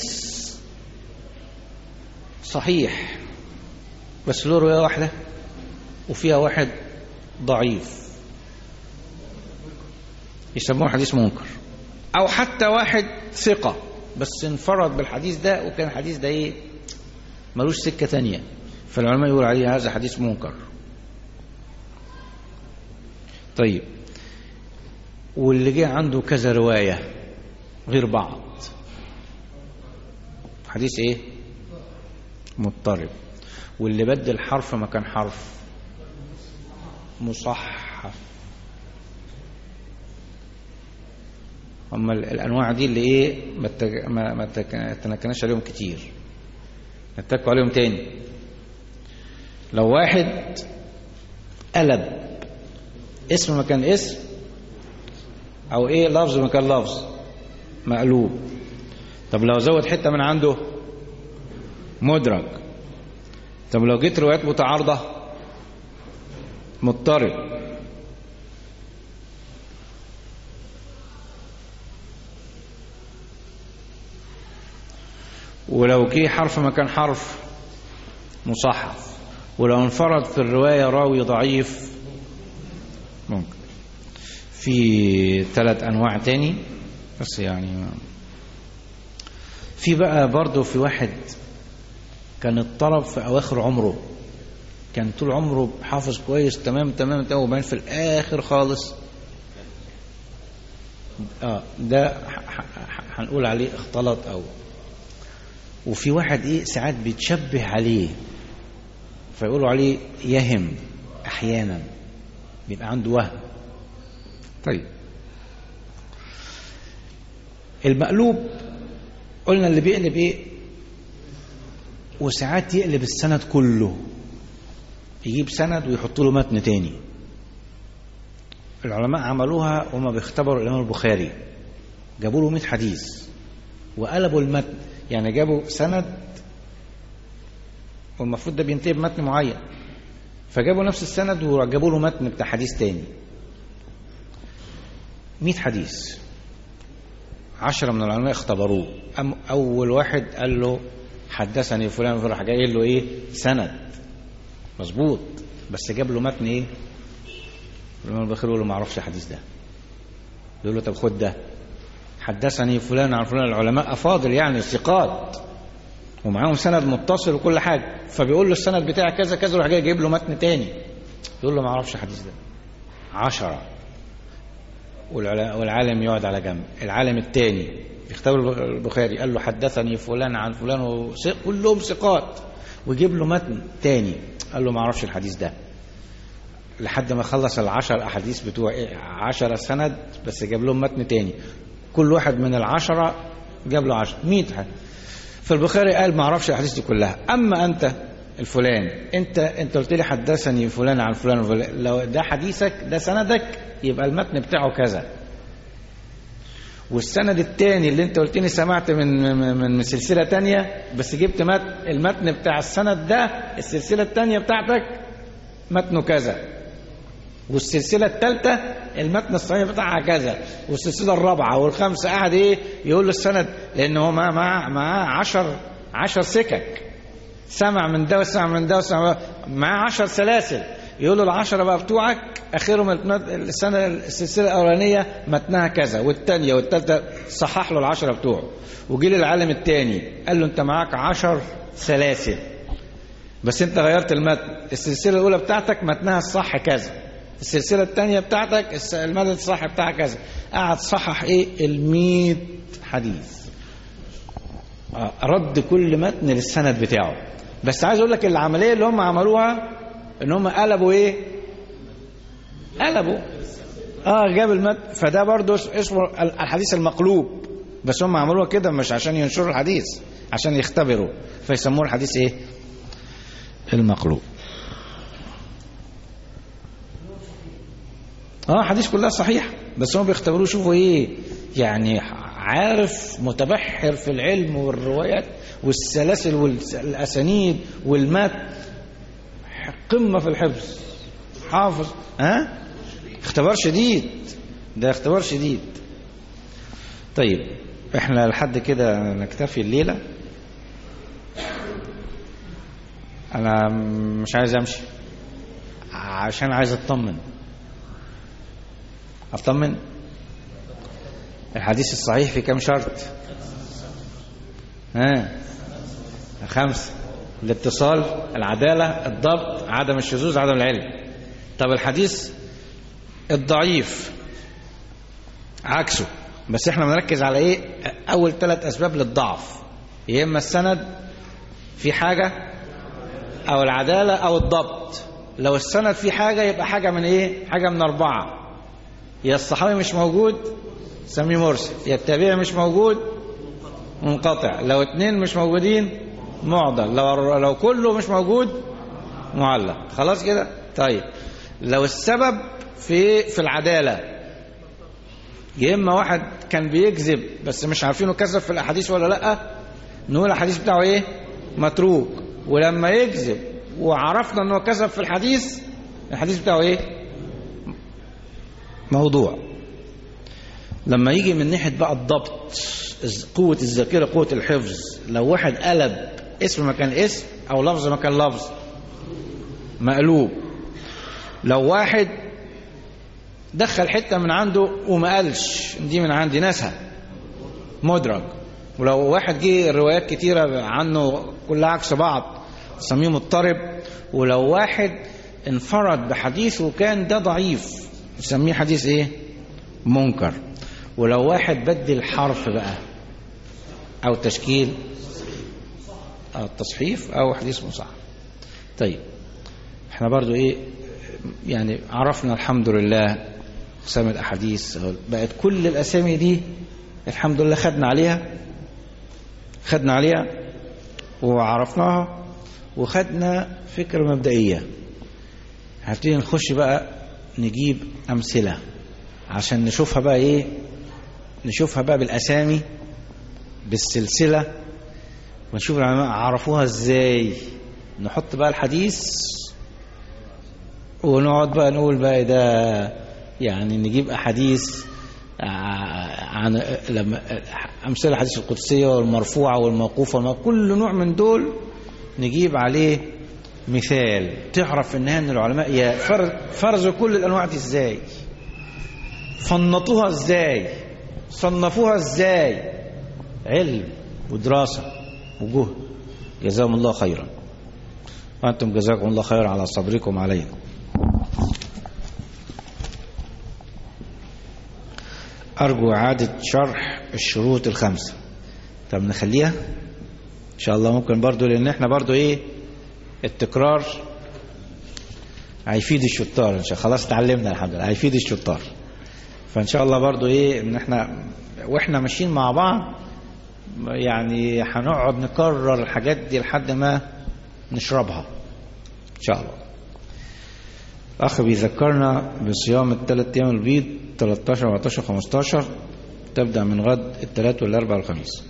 صحيح بس له رواية واحدة وفيها واحد ضعيف يسموه حديث منكر أو حتى واحد ثقة بس انفرد بالحديث ده وكان الحديث ده ايه ملوش سكة تانية فالعلماء يقول عليه هذا حديث منكر طيب واللي جه عنده كذا رواية غير بعض حديث ايه مضطرب واللي بدل حرف مكان حرف مصحف اما الانواع دي اللي ايه ما تج- ما ما تك- تنكناش عليهم كتير نتكوا عليهم تاني لو واحد قلب اسم مكان اسم او ايه لفظ مكان لفظ مقلوب طب لو زود حته من عنده مدرج طب لو جيت روايات متعارضه مضطرب ولو جه حرف مكان حرف مصحف ولو انفرد في الرواية راوي ضعيف ممكن في ثلاث أنواع تاني بس يعني ما في بقى برضه في واحد كان اضطرب في أواخر عمره كان طول عمره حافظ كويس تمام تمام تمام وبعدين في الآخر خالص اه ده ح- ح- هنقول عليه اختلط أو وفي واحد ايه ساعات بيتشبه عليه فيقولوا عليه يهم احيانا بيبقى عنده وهم طيب المقلوب قلنا اللي بيقلب ايه وساعات يقلب السند كله يجيب سند ويحط له متن تاني العلماء عملوها وما بيختبروا الامام البخاري جابوا له 100 حديث وقلبوا المتن يعني جابوا سند والمفروض ده بينتهي بمتن معين فجابوا نفس السند وجابوا له متن بتاع حديث تاني 100 حديث عشرة من العلماء اختبروه أم أول واحد قال له حدثني فلان فلان حاجة قال له إيه سند مظبوط بس جاب له متن إيه الإمام البخاري يقول له ما أعرفش الحديث ده يقول له طب خد ده حدثني فلان عن فلان العلماء أفاضل يعني ثقات ومعاهم سند متصل وكل حاجة فبيقول له السند بتاعي كذا كذا وراح جاي جايب له متن تاني يقول له ما اعرفش الحديث ده عشرة والعلا- والعالم يقعد على جنب العالم التاني يختبر البخاري قال له حدثني فلان عن فلان وثق- كلهم ثقات ويجيب له متن تاني قال له ما اعرفش الحديث ده لحد ما خلص العشر احاديث بتوع إيه؟ عشرة سند بس جاب لهم متن تاني كل واحد من العشرة جاب له عشرة مئة حديث فالبخاري قال ما اعرفش الاحاديث دي كلها اما انت الفلان انت انت قلت لي حدثني فلان عن فلان وفلان لو ده حديثك ده سندك يبقى المتن بتاعه كذا والسند الثاني اللي انت قلت لي سمعت من من, من سلسله تانية بس جبت متن المتن بتاع السند ده السلسله الثانيه بتاعتك متنه كذا والسلسله الثالثه المتن الصحيح بتاعها كذا والسلسله الرابعه والخامسه قاعد ايه يقول له السند لان هو معاه معاه معاه 10 10 سكك سمع من ده وسمع من ده وسمع معاه 10 سلاسل يقول له العشرة بقى بتوعك اخرهم المت- السنه السلسله الاولانيه متنها كذا والثانيه والثالثه صحح له العشرة بتوعه وجي للعالم الثاني قال له انت معاك 10 سلاسل بس انت غيرت المتن السلسله الاولى بتاعتك متنها الصح كذا السلسله الثانيه بتاعتك الس- المتن الصح بتاعها كذا قعد صحح ايه ال حديث آه، رد كل متن للسند بتاعه بس عايز اقول لك العمليه اللي هم عملوها ان هم قلبوا ايه قلبوا اه جاب المتن فده برضه اس- اسمه ال- الحديث المقلوب بس هم عملوها كده مش عشان ينشروا الحديث عشان يختبروا فيسموه الحديث ايه المقلوب اه حديث كلها صحيح بس هم بيختبروه شوفوا ايه يعني عارف متبحر في العلم والروايات والسلاسل والاسانيد والمات قمه في الحفظ حافظ ها اختبار شديد ده اختبار شديد طيب احنا لحد كده نكتفي الليله انا مش عايز امشي عشان عايز اطمن اطمن الحديث الصحيح في كم شرط ها خمسة الاتصال العدالة الضبط عدم الشذوذ عدم العلم طب الحديث الضعيف عكسه بس احنا بنركز على ايه اول ثلاث اسباب للضعف يا اما السند في حاجة او العدالة او الضبط لو السند في حاجة يبقى حاجة من ايه حاجة من اربعة يا الصحابي مش موجود سميه مرسل يا التابعي مش موجود منقطع لو اتنين مش موجودين معضل لو لو كله مش موجود معلق خلاص كده طيب لو السبب في في العداله يا اما واحد كان بيكذب بس مش عارفينه كذب في الاحاديث ولا لا نقول الحديث بتاعه ايه متروك ولما يكذب وعرفنا انه كذب في الحديث الحديث بتاعه ايه موضوع لما يجي من ناحيه بقى الضبط الز- قوة الذاكرة قوة الحفظ لو واحد قلب اسم مكان اسم أو لفظ مكان لفظ مقلوب لو واحد دخل حتة من عنده وما قالش دي من عندي ناسها مدرج ولو واحد جه روايات كتيرة عنه كلها عكس بعض سميه مضطرب ولو واحد انفرد بحديث وكان ده ضعيف نسميه حديث ايه منكر ولو واحد بدل حرف بقى او تشكيل او تصحيف او حديث مصحف طيب احنا برضو ايه يعني عرفنا الحمد لله اقسام الاحاديث بقت كل الاسامي دي الحمد لله خدنا عليها خدنا عليها وعرفناها وخدنا فكرة مبدئية هنبتدي نخش بقى نجيب أمثلة عشان نشوفها بقى إيه نشوفها بقى بالأسامي بالسلسلة ونشوف العلماء عرفوها إزاي نحط بقى الحديث ونقعد بقى نقول بقى ده يعني نجيب أحاديث عن لما أمثلة الحديث القدسية والمرفوعة والموقوفة والموقوفة كل نوع من دول نجيب عليه مثال تعرف انها ان العلماء يا فرزوا كل الانواع دي ازاي فنطوها ازاي صنفوها ازاي علم ودراسة وجهد جزاهم الله خيرا وانتم جزاكم الله خيرا على صبركم علينا أرجو إعادة شرح الشروط الخمسة طب نخليها إن شاء الله ممكن برضو لأن إحنا برضو إيه التكرار هيفيد الشطار إن شاء خلاص اتعلمنا الحمد لله هيفيد الشطار فإن شاء الله برضو إيه إن إحنا وإحنا ماشيين مع بعض يعني هنقعد نكرر الحاجات دي لحد ما نشربها إن شاء الله أخ بيذكرنا بصيام الثلاث أيام البيض 13 14 15 تبدأ من غد الثلاث والأربع والخميس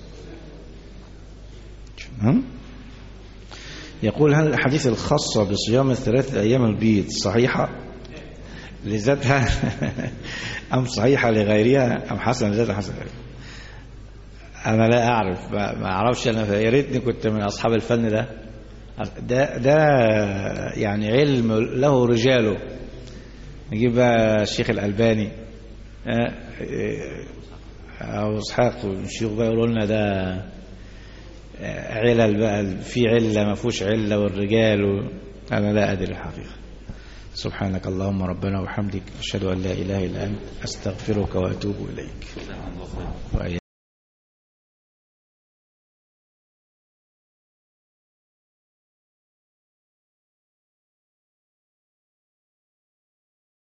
هم؟ يقول هل الأحاديث الخاصة بصيام الثلاث أيام البيض صحيحة لذاتها أم صحيحة لغيرها أم حسنة لذاتها حسنة لغيرها أنا لا أعرف ما أعرفش أنا يا ريتني كنت من أصحاب الفن ده ده ده يعني علم له رجاله نجيب بقى الشيخ الألباني أو إسحاق والشيوخ بقى يقولوا لنا ده علل بقى في علة ما فيهوش علة والرجال و... أنا لا أدري الحقيقة سبحانك اللهم ربنا وبحمدك أشهد أن لا إله إلا أنت أستغفرك وأتوب إليك